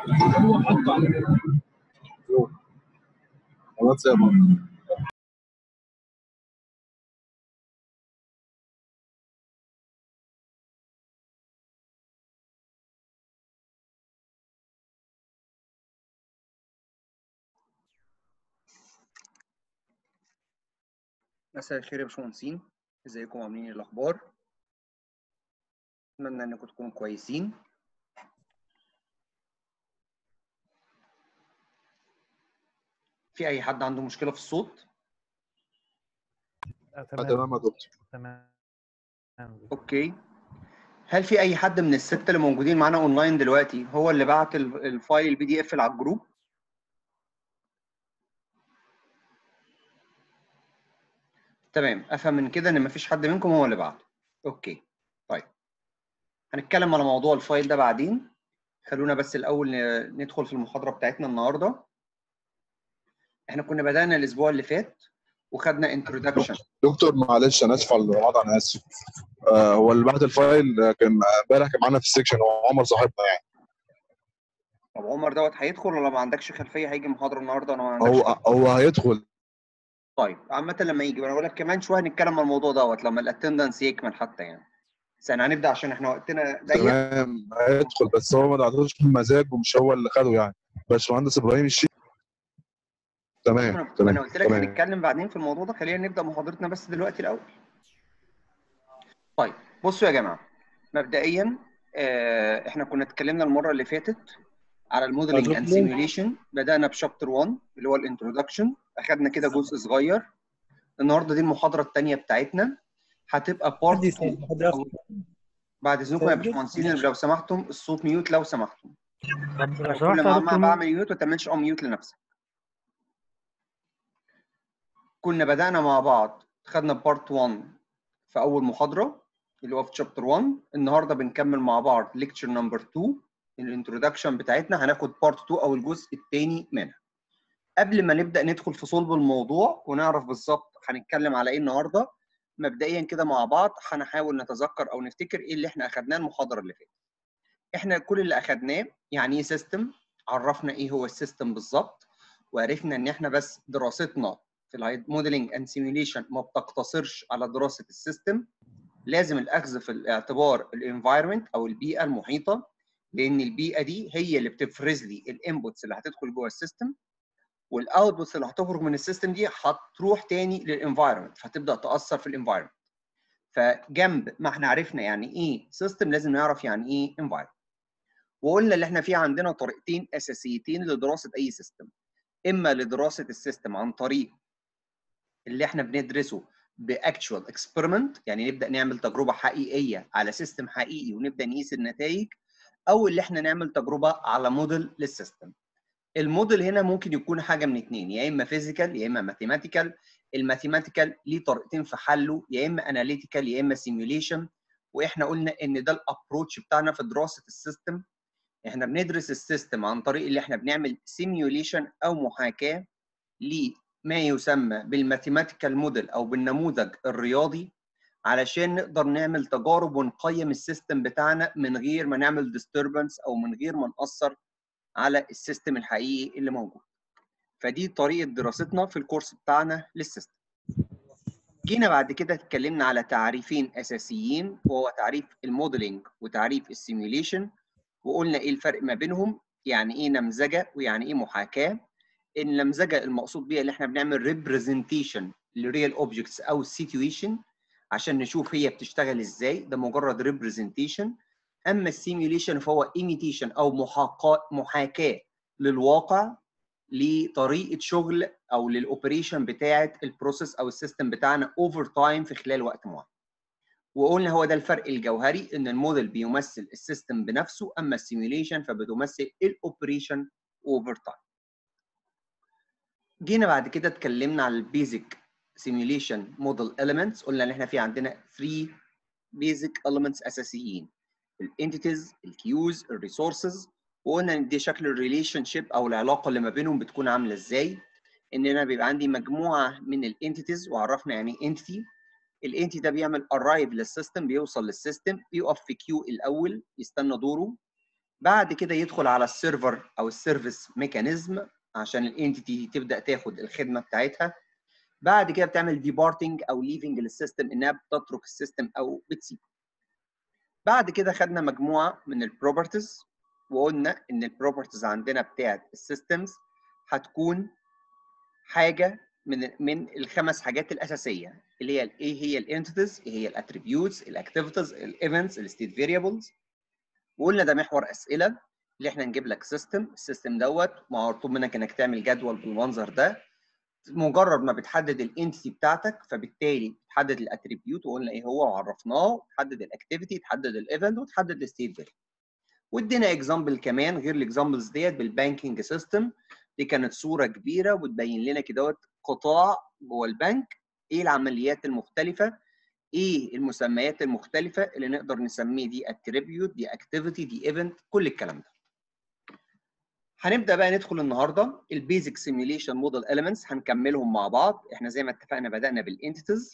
خلاص يا بابا مساء الخير يا باشمهندسين ازيكم عاملين ايه الاخبار اتمنى انكم تكونوا كويسين في اي حد عنده مشكله في الصوت آه، آه، تمام تمام يا دكتور تمام اوكي هل في اي حد من الستة اللي موجودين معانا اونلاين دلوقتي هو اللي بعت ال- الفايل البي دي اف اللي على الجروب تمام افهم من كده ان مفيش حد منكم هو اللي بعته اوكي طيب هنتكلم على موضوع الفايل ده بعدين خلونا بس الاول ن- ندخل في المحاضره بتاعتنا النهارده احنا كنا بدانا الاسبوع اللي فات وخدنا انترودكشن دكتور معلش انا اسف على الوضع انا اسف آه هو اللي بعت الفايل آه، كان امبارح كان معانا في السكشن هو عمر صاحبنا يعني طب عمر دوت هيدخل ولا ما عندكش خلفيه هيجي المحاضره النهارده ولا ما عندكش هو خلفية؟ هو هيدخل طيب عامه لما يجي انا بقول لك كمان شويه هنتكلم عن الموضوع دوت لما الاتندنس يكمل حتى يعني بس احنا هنبدا عشان احنا وقتنا ضيق تمام هيدخل بس هو ما دعتوش بمزاج ومش هو اللي خده يعني باشمهندس ابراهيم الشيخ تمام انا تمام قلت لك تمام هنتكلم بعدين في الموضوع ده خلينا نبدا محاضرتنا بس دلوقتي الاول طيب بصوا يا جماعه مبدئيا آه، احنا كنا اتكلمنا المره اللي فاتت على الموديلنج اند سيميوليشن بدانا بشابتر 1 اللي هو الانترودكشن اخدنا كده جزء صغير النهارده دي المحاضره الثانيه بتاعتنا هتبقى بارت 2 بعد اذنكم يا باشمهندسين لو سمحتم الصوت ميوت لو سمحتم لو كل سمحت ما يا ما دكتور بعمل ميوت ما تعملش اه ميوت لنفسك كنا بدأنا مع بعض خدنا بارت 1 في أول محاضرة اللي هو في شابتر 1 النهارده بنكمل مع بعض ليكتشر نمبر 2 الانترودكشن بتاعتنا هناخد بارت 2 أو الجزء الثاني منها قبل ما نبدأ ندخل في صلب الموضوع ونعرف بالظبط هنتكلم على إيه النهارده مبدئيا كده مع بعض هنحاول نتذكر أو نفتكر إيه اللي إحنا أخدناه المحاضرة اللي فاتت إحنا كل اللي أخدناه يعني إيه سيستم عرفنا إيه هو السيستم بالظبط وعرفنا إن إحنا بس دراستنا في الموديلنج اند سيميوليشن ما بتقتصرش على دراسه السيستم لازم الاخذ في الاعتبار الانفايرمنت او البيئه المحيطه لان البيئه دي هي اللي بتفرز لي الانبوتس اللي هتدخل جوه السيستم والاوتبوتس اللي هتخرج من السيستم دي هتروح تاني للانفايرمنت فتبدا تاثر في الانفايرمنت فجنب ما احنا عرفنا يعني ايه سيستم لازم نعرف يعني ايه انفايرمنت وقلنا اللي احنا في عندنا طريقتين اساسيتين لدراسه اي سيستم اما لدراسه السيستم عن طريق اللي احنا بندرسه باكتشوال اكسبيرمنت يعني نبدا نعمل تجربه حقيقيه على سيستم حقيقي ونبدا نقيس النتائج او اللي احنا نعمل تجربه على موديل للسيستم الموديل هنا ممكن يكون حاجه من اتنين يا اما فيزيكال يا اما ماثيماتيكال الماثيماتيكال ليه طريقتين في حله يا اما اناليتيكال يا اما سيميوليشن واحنا قلنا ان ده الابروتش بتاعنا في دراسه السيستم احنا بندرس السيستم عن طريق اللي احنا بنعمل سيميوليشن او محاكاه لما يسمى بالماثيماتيكال موديل او بالنموذج الرياضي علشان نقدر نعمل تجارب ونقيم السيستم بتاعنا من غير ما نعمل ديستربنس او من غير ما ناثر على السيستم الحقيقي اللي موجود فدي طريقه دراستنا في الكورس بتاعنا للسيستم جينا بعد كده اتكلمنا على تعريفين اساسيين وهو تعريف الموديلنج وتعريف السيميوليشن وقلنا ايه الفرق ما بينهم يعني ايه نمذجه ويعني ايه محاكاه النمذجه المقصود بيها اللي احنا بنعمل ريبريزنتيشن لريال اوبجكتس او سيتويشن عشان نشوف هي بتشتغل ازاي ده مجرد ريبريزنتيشن اما السيميوليشن فهو ايميتيشن او محاكاه محاكاه للواقع لطريقه شغل او للاوبريشن بتاعه البروسيس او السيستم بتاعنا اوفر تايم في خلال وقت معين وقلنا هو ده الفرق الجوهري ان الموديل بيمثل السيستم بنفسه اما السيميوليشن فبتمثل الاوبريشن اوفر تايم جينا بعد كده اتكلمنا على البيزك سيميوليشن موديل elements قلنا ان احنا في عندنا 3 بيزك elements اساسيين الانتيتيز الكيوز الريسورسز وقلنا ان دي شكل الريليشن شيب او العلاقه اللي ما بينهم بتكون عامله ازاي ان انا بيبقى عندي مجموعه من الانتيتيز وعرفنا يعني ايه انتيتي الانتي ده بيعمل ارايف للسيستم بيوصل للسيستم بيقف في كيو الاول يستنى دوره بعد كده يدخل على السيرفر او السيرفيس ميكانيزم عشان الانتيتي تبدا تاخد الخدمه بتاعتها بعد كده بتعمل ديبارتنج او ليفنج للسيستم انها بتترك السيستم او بتسيبه بعد كده خدنا مجموعه من البروبرتيز وقلنا ان البروبرتيز عندنا بتاعت السيستمز هتكون حاجه من من الخمس حاجات الاساسيه اللي هي ايه هي الانتيتيز ايه هي الاتريبيوتس الاكتيفيتيز الايفنتس الستيت فاريبلز وقلنا ده محور اسئله اللي احنا نجيب لك سيستم السيستم دوت مطلوب منك انك تعمل جدول بالمنظر ده مجرد ما بتحدد الانتيتي بتاعتك فبالتالي تحدد الاتريبيوت وقلنا ايه هو وعرفناه تحدد الاكتيفيتي تحدد الايفنت وتحدد الستيت فاريبل وادينا اكزامبل كمان غير الاكزامبلز ديت بالبانكينج سيستم دي كانت صوره كبيره وتبين لنا كده قطاع جوه البنك ايه العمليات المختلفه ايه المسميات المختلفه اللي نقدر نسميه دي اتريبيوت دي اكتيفيتي دي ايفنت كل الكلام ده هنبدا بقى ندخل النهارده البيزك سيميوليشن موديل اليمنتس هنكملهم مع بعض احنا زي ما اتفقنا بدانا بالانتيتيز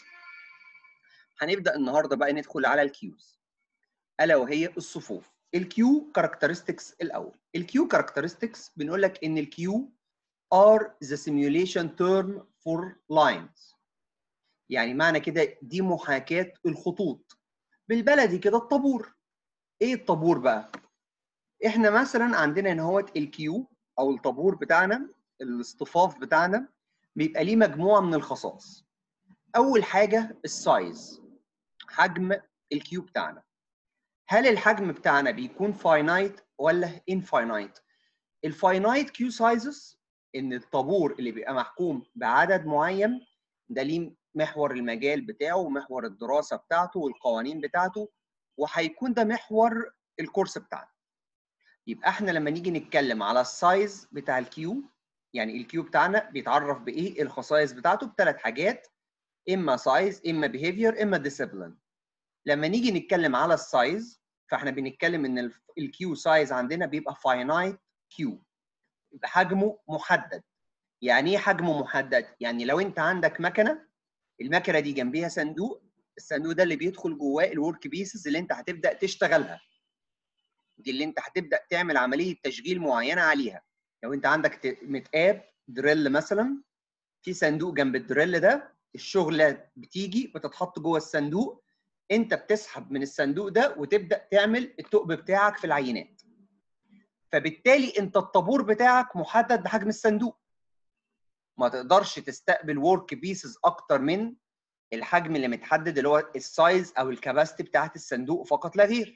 هنبدا النهارده بقى ندخل على الكيوز الا وهي الصفوف الكيو كاركترستكس الاول الكيو كاركترستكس بنقول لك ان الكيو are the simulation term for lines يعني معنى كده دي محاكاة الخطوط بالبلدي كده الطابور ايه الطابور بقى احنا مثلا عندنا هنا هوت الكيو او الطابور بتاعنا الاصطفاف بتاعنا بيبقى ليه مجموعه من الخصائص اول حاجه السايز حجم الكيو بتاعنا هل الحجم بتاعنا بيكون فاينايت ولا انفاينايت الفاينايت كيو سايزز ان الطابور اللي بيبقى محكوم بعدد معين ده ليه محور المجال بتاعه ومحور الدراسه بتاعته والقوانين بتاعته وهيكون ده محور الكورس بتاعنا يبقى احنا لما نيجي نتكلم على السايز بتاع الكيو يعني الكيو بتاعنا بيتعرف بايه الخصائص بتاعته بثلاث حاجات اما سايز اما بيهيفير اما ديسيبلين لما نيجي نتكلم على السايز فاحنا بنتكلم ان الكيو سايز عندنا بيبقى فاينايت كيو يبقى حجمه محدد يعني ايه حجمه محدد يعني لو انت عندك مكنه المكنه دي جنبيها صندوق الصندوق ده اللي بيدخل جواه الورك بيسز اللي انت هتبدا تشتغلها دي اللي انت هتبدا تعمل عمليه تشغيل معينه عليها لو انت عندك متقاب دريل مثلا في صندوق جنب الدريل ده الشغله بتيجي بتتحط جوه الصندوق انت بتسحب من الصندوق ده وتبدا تعمل الثقب بتاعك في العينات فبالتالي انت الطابور بتاعك محدد بحجم الصندوق ما تقدرش تستقبل ورك بيسز اكتر من الحجم اللي متحدد اللي هو السايز او الكباستي بتاعت الصندوق فقط لا غير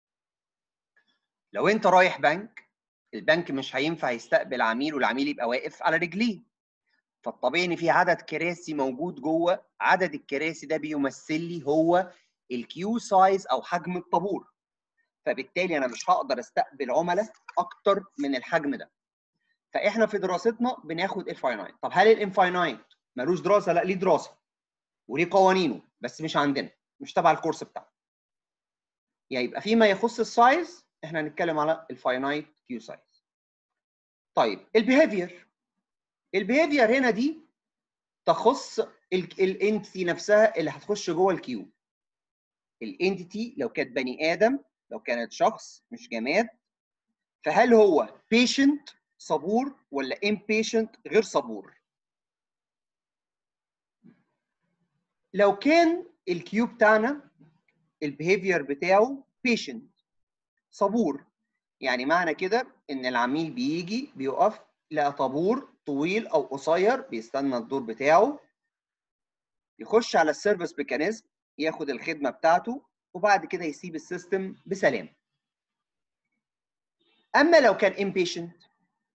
لو انت رايح بنك البنك مش هينفع يستقبل عميل والعميل يبقى واقف على رجليه فالطبيعي ان في عدد كراسي موجود جوه عدد الكراسي ده بيمثل لي هو الكيو سايز او حجم الطابور فبالتالي انا مش هقدر استقبل عملاء اكتر من الحجم ده فاحنا في دراستنا بناخد الفاينايت طب هل الانفاينايت ملوش دراسه لا ليه دراسه وليه قوانينه بس مش عندنا مش تبع الكورس بتاعنا يعني يبقى فيما يخص السايز احنا هنتكلم على الفاينايت كيو سايز طيب البيهيفير البيهيفير هنا دي تخص الانتيتي نفسها اللي هتخش جوه الكيو الانتيتي لو كانت بني ادم لو كانت شخص مش جماد فهل هو بيشنت صبور ولا impatient غير صبور لو كان الكيو بتاعنا البيهيفير بتاعه patient صبور يعني معنى كده ان العميل بيجي بيقف لقى طابور طويل او قصير بيستنى الدور بتاعه يخش على السيرفيس ميكانيزم ياخد الخدمه بتاعته وبعد كده يسيب السيستم بسلام اما لو كان impatient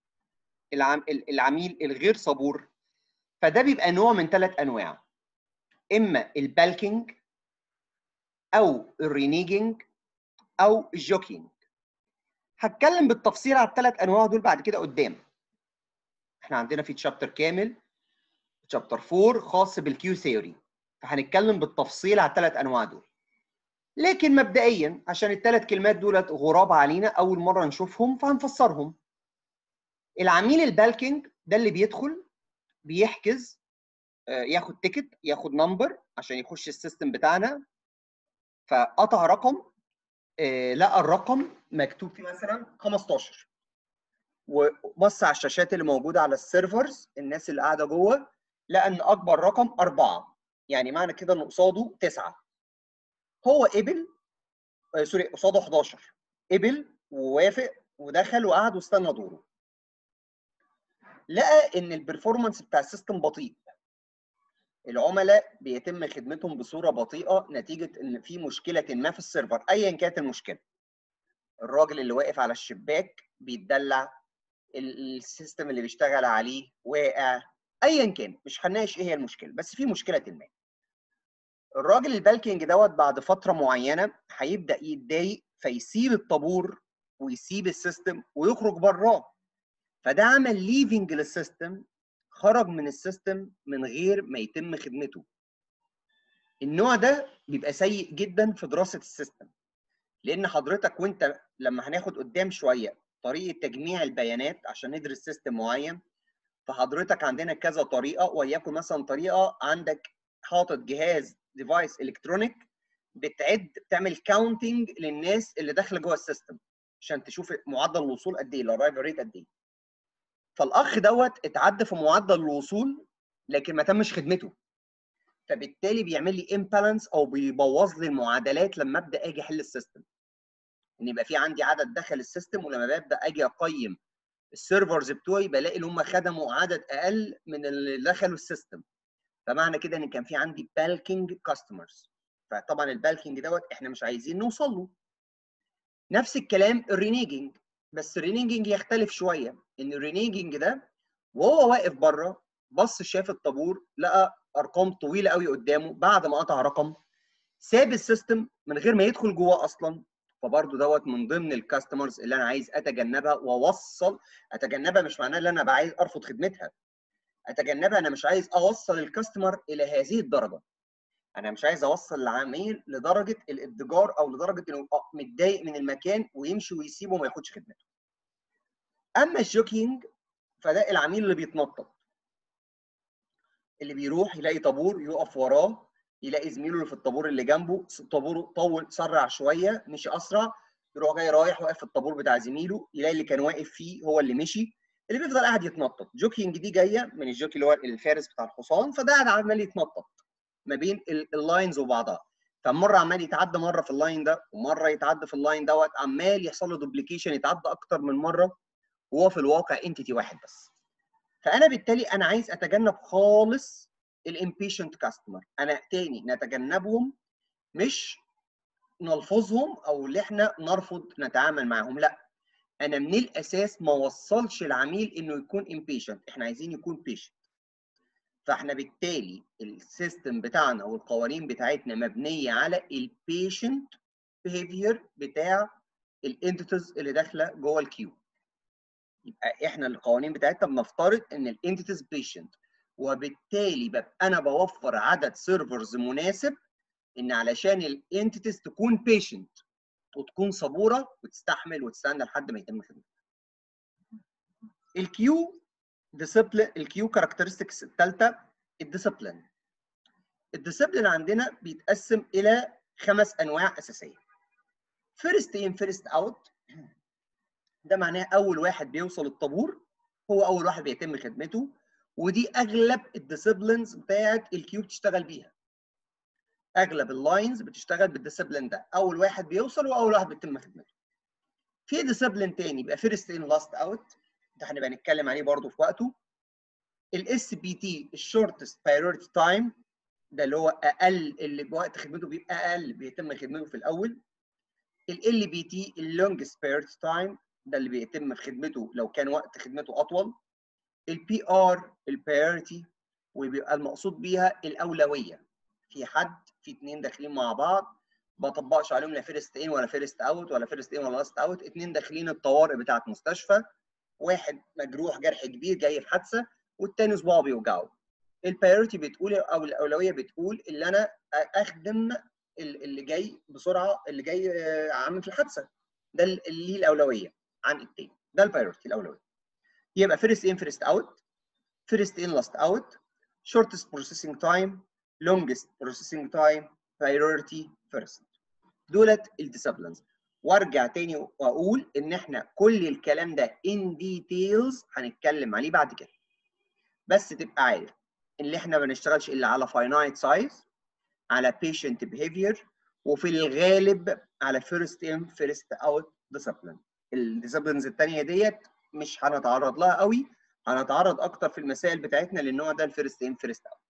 العميل الغير صبور فده بيبقى نوع من ثلاث انواع اما البالكينج او الرينيجنج او الجوكينج هتكلم بالتفصيل على الثلاث انواع دول بعد كده قدام احنا عندنا في تشابتر كامل تشابتر 4 خاص بالكيو ثيوري فهنتكلم بالتفصيل على الثلاث انواع دول لكن مبدئيا عشان الثلاث كلمات دولت غراب علينا اول مره نشوفهم فهنفسرهم العميل البالكينج ده اللي بيدخل بيحجز ياخد تيكت ياخد نمبر عشان يخش السيستم بتاعنا فقطع رقم آه، لقى الرقم مكتوب فيه مثلا 15 وبص على الشاشات اللي موجوده على السيرفرز الناس اللي قاعده جوه لقى ان اكبر رقم أربعة يعني معنى كده ان قصاده تسعة هو قبل آه، سوري قصاده 11 قبل ووافق ودخل وقعد واستنى دوره لقى ان البرفورمانس بتاع السيستم بطيء العملاء بيتم خدمتهم بصوره بطيئه نتيجه ان في مشكله ما في السيرفر ايا كانت المشكله الراجل اللي واقف على الشباك بيتدلع ال- السيستم اللي بيشتغل عليه واقع ايا كان مش هنناقش ايه هي المشكله بس في مشكله ما الراجل البالكينج دوت بعد فتره معينه هيبدا يتضايق فيسيب الطابور ويسيب السيستم ويخرج براه فده عمل ليفنج للسيستم خرج من السيستم من غير ما يتم خدمته النوع ده بيبقى سيء جدا في دراسه السيستم لان حضرتك وانت لما هناخد قدام شويه طريقه تجميع البيانات عشان ندرس سيستم معين فحضرتك عندنا كذا طريقه وليكن مثلا طريقه عندك حاطط جهاز ديفايس الكترونيك بتعد بتعمل كاونتنج للناس اللي داخله جوه السيستم عشان تشوف معدل الوصول قد ايه الرايفل ريت قد ايه فالاخ دوت اتعدى في معدل الوصول لكن ما تمش خدمته فبالتالي بيعمل لي امبالانس او بيبوظ لي المعادلات لما ابدا اجي احل السيستم ان يبقى في عندي عدد دخل السيستم ولما ببدا اجي اقيم السيرفرز بتوعي بلاقي ان هم خدموا عدد اقل من اللي دخلوا السيستم فمعنى كده ان كان في عندي بالكينج كاستمرز فطبعا البالكينج دوت احنا مش عايزين نوصل له نفس الكلام الرينيجنج بس الرينيجنج يختلف شويه ان الرينيجنج ده وهو واقف بره بص شاف الطابور لقى ارقام طويله قوي قدامه بعد ما قطع رقم ساب السيستم من غير ما يدخل جوه اصلا فبرضه دوت من ضمن الكاستمرز اللي انا عايز اتجنبها واوصل اتجنبها مش معناه ان انا بقى عايز ارفض خدمتها اتجنبها انا مش عايز اوصل الكاستمر الى هذه الدرجه انا مش عايز اوصل العميل لدرجه الاتجار او لدرجه انه يبقى متضايق من المكان ويمشي ويسيبه وما ياخدش خدمته اما الجوكينج فده العميل اللي بيتنطط اللي بيروح يلاقي طابور يقف وراه يلاقي زميله اللي في الطابور اللي جنبه طابوره طول سرع شويه مشي اسرع يروح جاي رايح واقف في الطابور بتاع زميله يلاقي اللي كان واقف فيه هو اللي مشي اللي بيفضل قاعد يتنطط جوكينج دي جايه من الجوكي اللي هو الفارس بتاع الحصان فده قاعد عمال يتنطط ما بين اللاينز وبعضها فمره عمال يتعدى مره في اللاين ده ومره يتعدى في اللاين دوت عمال يحصل له دوبليكيشن يتعدى اكتر من مره وهو في الواقع انتيتي واحد بس فانا بالتالي انا عايز اتجنب خالص الامبيشنت كاستمر انا تاني نتجنبهم مش نلفظهم او اللي احنا نرفض نتعامل معاهم لا انا من الاساس ما وصلش العميل انه يكون امبيشنت احنا عايزين يكون بيشنت فاحنا بالتالي السيستم بتاعنا والقوانين بتاعتنا مبنيه على البيشنت بيهيفير بتاع الانتيتيز اللي داخله جوه الكيو يبقى احنا القوانين بتاعتنا بنفترض ان الانتيتيز بيشنت وبالتالي ببقى انا بوفر عدد سيرفرز مناسب ان علشان الانتيتيز تكون بيشنت وتكون صبوره وتستحمل وتستنى لحد ما يتم خدمتها. الكيو ديسيبلين الكيو كاركترستكس الثالثه الديسيبلين. الديسيبلين عندنا بيتقسم الى خمس انواع اساسيه. فيرست ان فيرست اوت ده معناه اول واحد بيوصل الطابور هو اول واحد بيتم خدمته ودي اغلب الديسيبلينز بتاعت الكيو بتشتغل بيها. اغلب اللاينز بتشتغل بالديسيبلين ده اول واحد بيوصل واول واحد بيتم خدمته في ديسيبلين تاني بيبقى فيرست ان لاست اوت ده هنبقى نتكلم عليه برضه في وقته الاس بي تي الشورتست بايورتي تايم ده اللي هو اقل اللي بوقت خدمته بيبقى اقل بيتم خدمته في الاول ال بي تي اللونجست بايورتي تايم ده اللي بيتم في خدمته لو كان وقت خدمته اطول البي ار البايورتي وبيبقى المقصود بيها الاولويه في حد في اثنين داخلين مع بعض ما طبقش عليهم لا فيرست ان ولا فيرست اوت ولا فيرست ان ولا لاست اوت اثنين داخلين الطوارئ بتاعه مستشفى واحد مجروح جرح كبير جاي في حادثه والتاني صباعه بيوجعه البايورتي بتقول او الاولويه بتقول اللي انا اخدم اللي جاي بسرعه اللي جاي عامل في الحادثه ده اللي ليه الاولويه عن التاني ده البايورتي الاولويه يبقى فيرست ان فيرست اوت فيرست ان لاست اوت shortest processing time longest processing time priority first دولت الديسبلينز وارجع تاني واقول ان احنا كل الكلام ده ان ديتيلز هنتكلم عليه بعد كده بس تبقى عارف ان احنا ما بنشتغلش الا على فاينايت سايز على patient behavior وفي الغالب على first in first out discipline الديسيبلينز الثانيه ديت مش هنتعرض لها قوي هنتعرض اكتر في المسائل بتاعتنا للنوع ده الفيرست ان فيرست اوت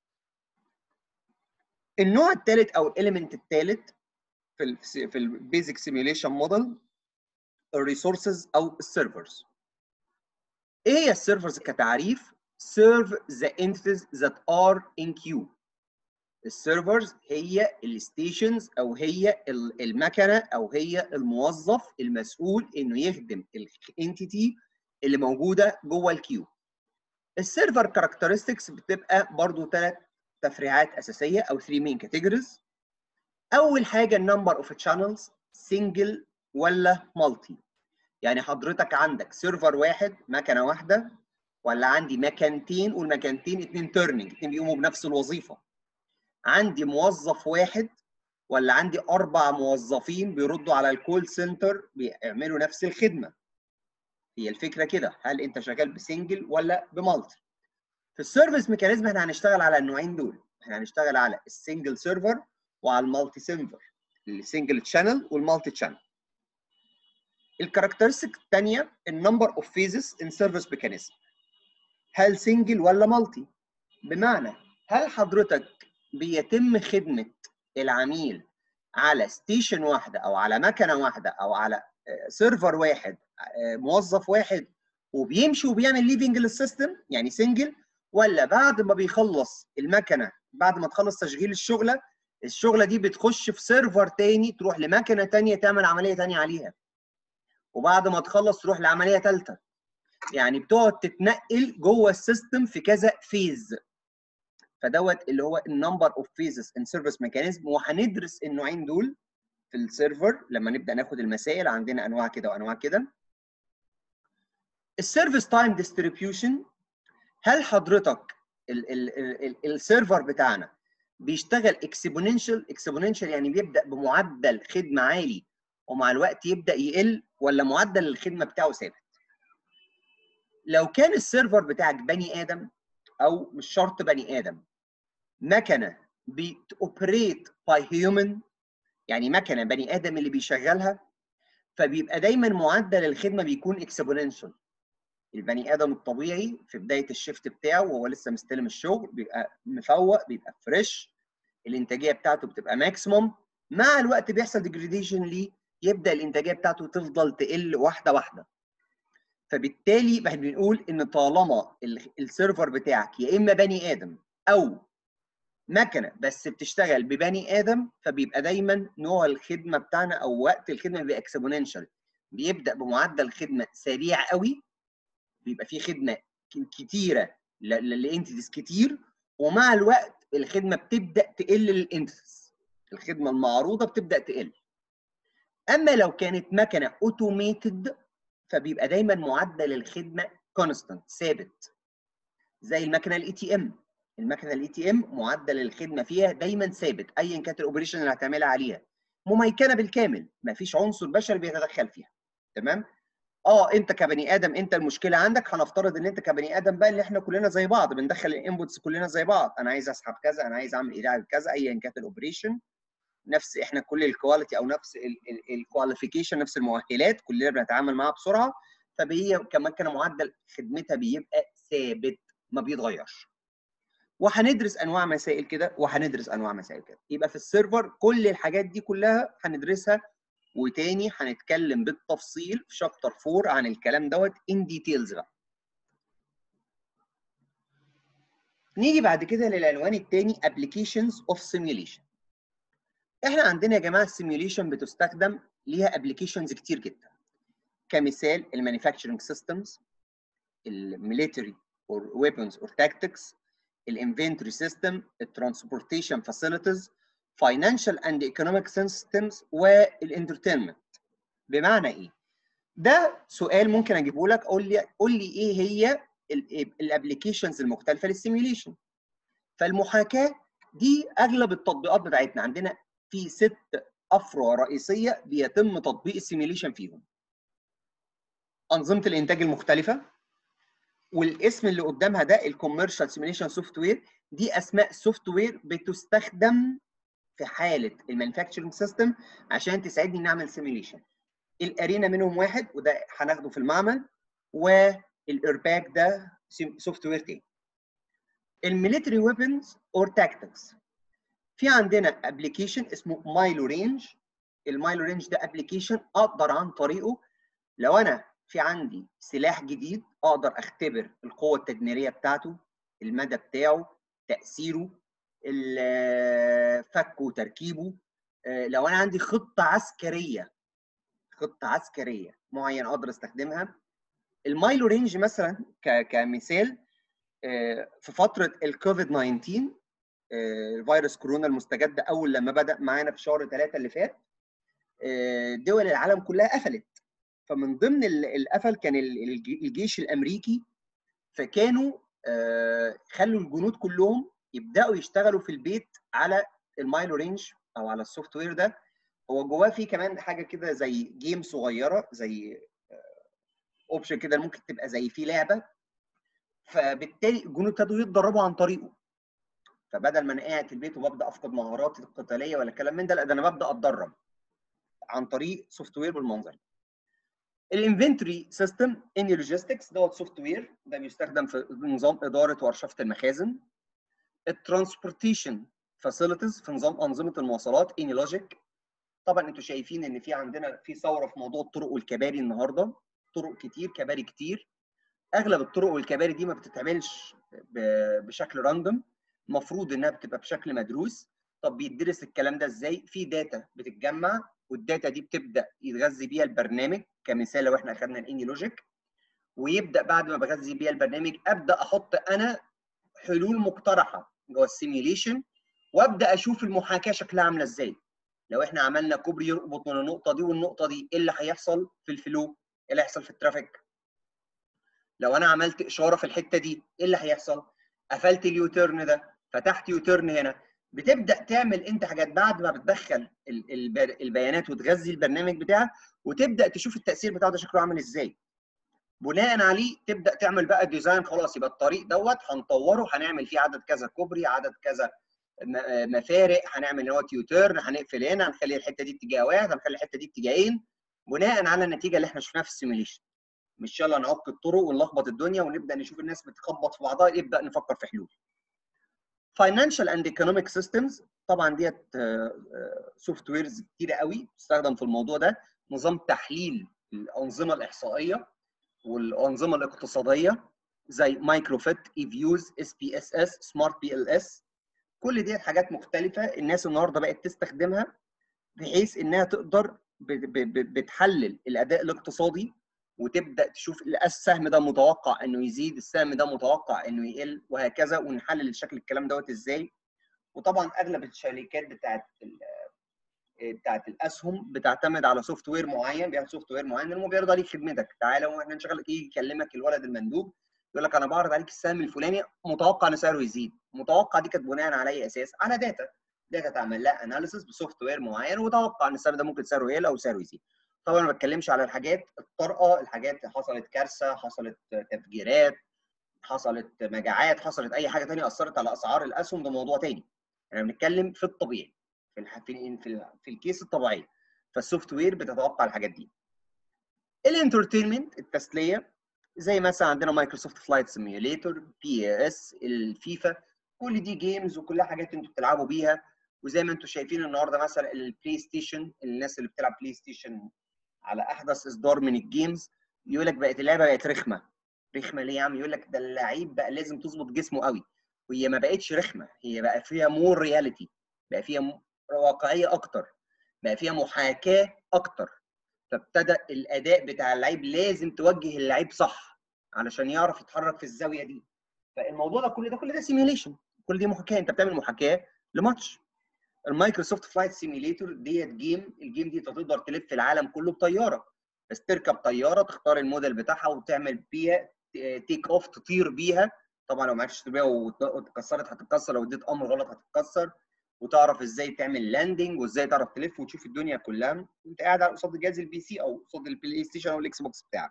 النوع الثالث او الاليمنت الثالث في ال في البيزك سيميوليشن موديل الريسورسز او السيرفرز ايه هي السيرفرز كتعريف serve the entities that are in queue السيرفرز هي الستيشنز او هي المكنه او هي الموظف المسؤول انه يخدم الانتيتي اللي موجوده جوه الكيو السيرفر كاركترستكس بتبقى برضو ثلاث تفريعات اساسيه او 3 مين كاتيجوريز اول حاجه النمبر اوف تشانلز سنجل ولا مالتي يعني حضرتك عندك سيرفر واحد مكنه واحده ولا عندي مكانتين والمكانتين اتنين تيرنينج اتنين بيقوموا بنفس الوظيفه عندي موظف واحد ولا عندي اربع موظفين بيردوا على الكول سنتر بيعملوا نفس الخدمه هي الفكره كده هل انت شغال بسنجل ولا بمالتي في السيرفيس ميكانيزم احنا هنشتغل على النوعين دول احنا هنشتغل على السنجل سيرفر وعلى المالتي سيرفر السنجل تشانل والمالتي تشانل الكاركترستيك الثانيه النمبر اوف فيزز ان سيرفيس ميكانيزم هل سنجل ولا مالتي بمعنى هل حضرتك بيتم خدمه العميل على ستيشن واحده او على مكنه واحده او على سيرفر واحد موظف واحد وبيمشي وبيعمل ليفنج للسيستم يعني سنجل ولا بعد ما بيخلص المكنه بعد ما تخلص تشغيل الشغله الشغله دي بتخش في سيرفر تاني تروح لمكنه تانيه تعمل عمليه تانيه عليها وبعد ما تخلص تروح لعمليه ثالثه يعني بتقعد تتنقل جوه السيستم في كذا فيز فدوت اللي هو النمبر اوف فيزز ان سيرفيس ميكانيزم وهندرس النوعين دول في السيرفر لما نبدا ناخد المسائل عندنا انواع كده وانواع كده السيرفيس تايم ديستريبيوشن هل حضرتك السيرفر بتاعنا بيشتغل اكسبوننشال اكسبوننشال يعني بيبدا بمعدل خدمه عالي ومع الوقت يبدا يقل ولا معدل الخدمه بتاعه ثابت لو كان السيرفر بتاعك بني ادم او مش شرط بني ادم مكنه بتوبريت باي هيومن يعني مكنه بني ادم اللي بيشغلها فبيبقى دايما معدل الخدمه بيكون اكسبوننشال البني ادم الطبيعي في بدايه الشيفت بتاعه وهو لسه مستلم الشغل بيبقى مفوق بيبقى فريش الانتاجيه بتاعته بتبقى ماكسيموم مع الوقت بيحصل ديجريديشن ليه يبدا الانتاجيه بتاعته تفضل تقل واحده واحده فبالتالي احنا بنقول ان طالما السيرفر بتاعك يا اما بني ادم او مكنه بس بتشتغل ببني ادم فبيبقى دايما نوع الخدمه بتاعنا او وقت الخدمه بيبقى اكسبوننشال بيبدا بمعدل خدمه سريع قوي بيبقى فيه خدمه كتيره لانتيتيز كتير ومع الوقت الخدمه بتبدا تقل للانتيتيز الخدمه المعروضه بتبدا تقل اما لو كانت مكنه اوتوميتد فبيبقى دايما معدل الخدمه كونستانت ثابت زي المكنه الاي تي ام المكنه الاي تي ام معدل الخدمه فيها دايما ثابت ايا كانت الاوبريشن اللي هتعملها عليها مميكنه بالكامل مفيش عنصر بشري بيتدخل فيها تمام اه انت كبني ادم انت المشكله عندك هنفترض ان انت كبني ادم بقى اللي احنا كلنا زي بعض بندخل الانبوتس كلنا زي بعض انا عايز اسحب كذا انا عايز اعمل ايداع كذا ايا كانت الاوبريشن نفس احنا كل الكواليتي او نفس الكواليفيكيشن نفس المؤهلات كلنا بنتعامل معاها بسرعه فهي كمان كان معدل خدمتها بيبقى ثابت ما بيتغيرش وهندرس انواع مسائل كده وهندرس انواع مسائل كده يبقى في السيرفر كل الحاجات دي كلها هندرسها وتاني هنتكلم بالتفصيل في شابتر 4 عن الكلام دوت ان ديتيلز بقى نيجي بعد كده للعنوان الثاني applications of simulation احنا عندنا يا جماعه السيميوليشن بتستخدم ليها ابلكيشنز كتير جدا كمثال المانيفاكتشرنج سيستمز الميليتري اور ويبنز اور تاكتكس الانفنتوري سيستم الترانسبورتيشن فاسيلتيز فاينانشال اند ايكونوميك سيستمز والانترتينمنت بمعنى ايه ده سؤال ممكن اجيبه لك قول لي قول لي ايه هي الابلكيشنز المختلفه للسيميوليشن فالمحاكاه دي اغلب التطبيقات بتاعتنا عندنا في ست افرع رئيسيه بيتم تطبيق السيميليشن فيهم انظمه الانتاج المختلفه والاسم اللي قدامها ده الكوميرشال سيميليشن سوفت وير دي اسماء سوفت وير بتستخدم في حاله المانيفاكتشرنج سيستم عشان تساعدني نعمل سيميليشن الارينا منهم واحد وده هناخده في المعمل والايرباك ده سوفت وير تاني الميليتري ويبنز اور تاكتكس في عندنا ابلكيشن اسمه مايلو رينج المايلو رينج ده ابلكيشن اقدر عن طريقه لو انا في عندي سلاح جديد اقدر اختبر القوه التدميريه بتاعته المدى بتاعه تاثيره فكه وتركيبه لو انا عندي خطه عسكريه خطه عسكريه معينه اقدر استخدمها المايلو رينج مثلا كمثال في فتره الكوفيد 19 فيروس كورونا المستجد ده اول لما بدا معانا في شهر ثلاثة اللي فات دول العالم كلها قفلت فمن ضمن القفل كان الجيش الامريكي فكانوا خلوا الجنود كلهم يبداوا يشتغلوا في البيت على المايلو رينج او على السوفت وير ده هو جواه فيه كمان حاجه كده زي جيم صغيره زي اوبشن كده ممكن تبقى زي في لعبه فبالتالي الجنود ابتدوا يتدربوا عن طريقه فبدل ما انا قاعد في البيت وببدا افقد مهاراتي القتاليه ولا الكلام من ده لا ده انا ببدا اتدرب عن طريق سوفت وير بالمنظر الانفنتوري سيستم اني لوجيستكس دوت سوفت وير ده بيستخدم في نظام اداره وارشفه المخازن الترانسبورتيشن فاسيلتيز في نظام انظمه المواصلات اني لوجيك طبعا انتوا شايفين ان في عندنا في ثوره في موضوع الطرق والكباري النهارده طرق كتير كباري كتير اغلب الطرق والكباري دي ما بتتعملش بشكل راندوم المفروض انها بتبقى بشكل مدروس طب بيدرس الكلام ده ازاي في داتا بتتجمع والداتا دي بتبدا يتغذي بيها البرنامج كمثال لو احنا اخذنا الاني لوجيك ويبدا بعد ما بغذي بيها البرنامج ابدا احط انا حلول مقترحه جوه السيميوليشن وابدا اشوف المحاكاه شكلها عامله ازاي لو احنا عملنا كوبري يربط من النقطه دي والنقطه دي ايه اللي هيحصل في الفلو ايه اللي هيحصل في الترافيك لو انا عملت اشاره في الحته دي ايه اللي هيحصل قفلت اليوتيرن ده فتحت يوتيرن هنا بتبدا تعمل انت حاجات بعد ما بتدخل البيانات وتغذي البرنامج بتاعك وتبدا تشوف التاثير بتاعه ده شكله عامل ازاي بناء عليه تبدا تعمل بقى ديزاين خلاص يبقى الطريق دوت هنطوره هنعمل فيه عدد كذا كوبري عدد كذا مفارق هنعمل نوت يوتيرن هنقفل هنا هنخلي الحته دي اتجاه واحد هنخلي الحته دي اتجاهين بناء على النتيجه اللي احنا شفناها في السيميليشن مش يلا نعك الطرق ونلخبط الدنيا ونبدا نشوف الناس بتخبط في بعضها نبدا نفكر في حلول فاينانشال اند ايكونوميك سيستمز طبعا ديت سوفت ويرز كتيره قوي بتستخدم في الموضوع ده نظام تحليل الانظمه الاحصائيه والانظمه الاقتصاديه زي مايكروفيت اي فيوز اس بي اس اس سمارت بي ال اس كل دي حاجات مختلفه الناس النهارده بقت تستخدمها بحيث انها تقدر بتحلل الاداء الاقتصادي وتبدا تشوف السهم ده متوقع انه يزيد السهم ده متوقع انه يقل وهكذا ونحلل شكل الكلام دوت ازاي وطبعا اغلب الشركات بتاعت بتاعت الاسهم بتعتمد على سوفت وير معين بيعمل سوفت وير معين لانه بيعرض عليك خدمتك تعالى واحنا نشغل يجي يكلمك الولد المندوب يقول لك انا بعرض عليك السهم الفلاني متوقع ان سعره يزيد متوقع دي كانت بناء على اي اساس على داتا داتا تعمل لها اناليسيس بسوفت وير معين وتوقع ان السهم ده ممكن سعره يقل او سعره يزيد طبعا ما بتكلمش على الحاجات الطارئه الحاجات حصلت كارثه حصلت تفجيرات حصلت مجاعات حصلت اي حاجه ثانيه اثرت على اسعار الاسهم ده موضوع ثاني احنا بنتكلم في الطبيعي في الح... في في, في الكيس الطبيعيه فالسوفت وير بتتوقع الحاجات دي الانترتينمنت التسليه زي مثلا عندنا مايكروسوفت فلايت سيميوليتور بي اس الفيفا كل دي جيمز وكلها حاجات انتوا بتلعبوا بيها وزي ما انتم شايفين النهارده مثلا البلاي ستيشن الناس اللي بتلعب بلاي ستيشن على احدث اصدار من الجيمز يقول لك بقت اللعبه بقت رخمه رخمه ليه يا عم يقول لك ده اللعيب بقى لازم تظبط جسمه قوي وهي ما بقتش رخمه هي بقى فيها مور رياليتي بقى فيها واقعيه اكتر بقى فيها محاكاه اكتر فابتدى الاداء بتاع اللعيب لازم توجه اللعيب صح علشان يعرف يتحرك في الزاويه دي فالموضوع ده كل ده كل ده سيميوليشن كل دي محاكاه انت بتعمل محاكاه لماتش المايكروسوفت فلايت سيميليتور ديت جيم الجيم دي انت تقدر تلف العالم كله بطياره بس تركب طياره تختار الموديل بتاعها وتعمل بيها تيك اوف تطير بيها طبعا لو ما عرفتش تبيعها واتكسرت هتتكسر لو اديت امر غلط هتتكسر وتعرف ازاي تعمل لاندنج وازاي تعرف تلف وتشوف الدنيا كلها وانت قاعد على قصاد جهاز البي سي او قصاد البلاي ستيشن او الاكس بوكس بتاعك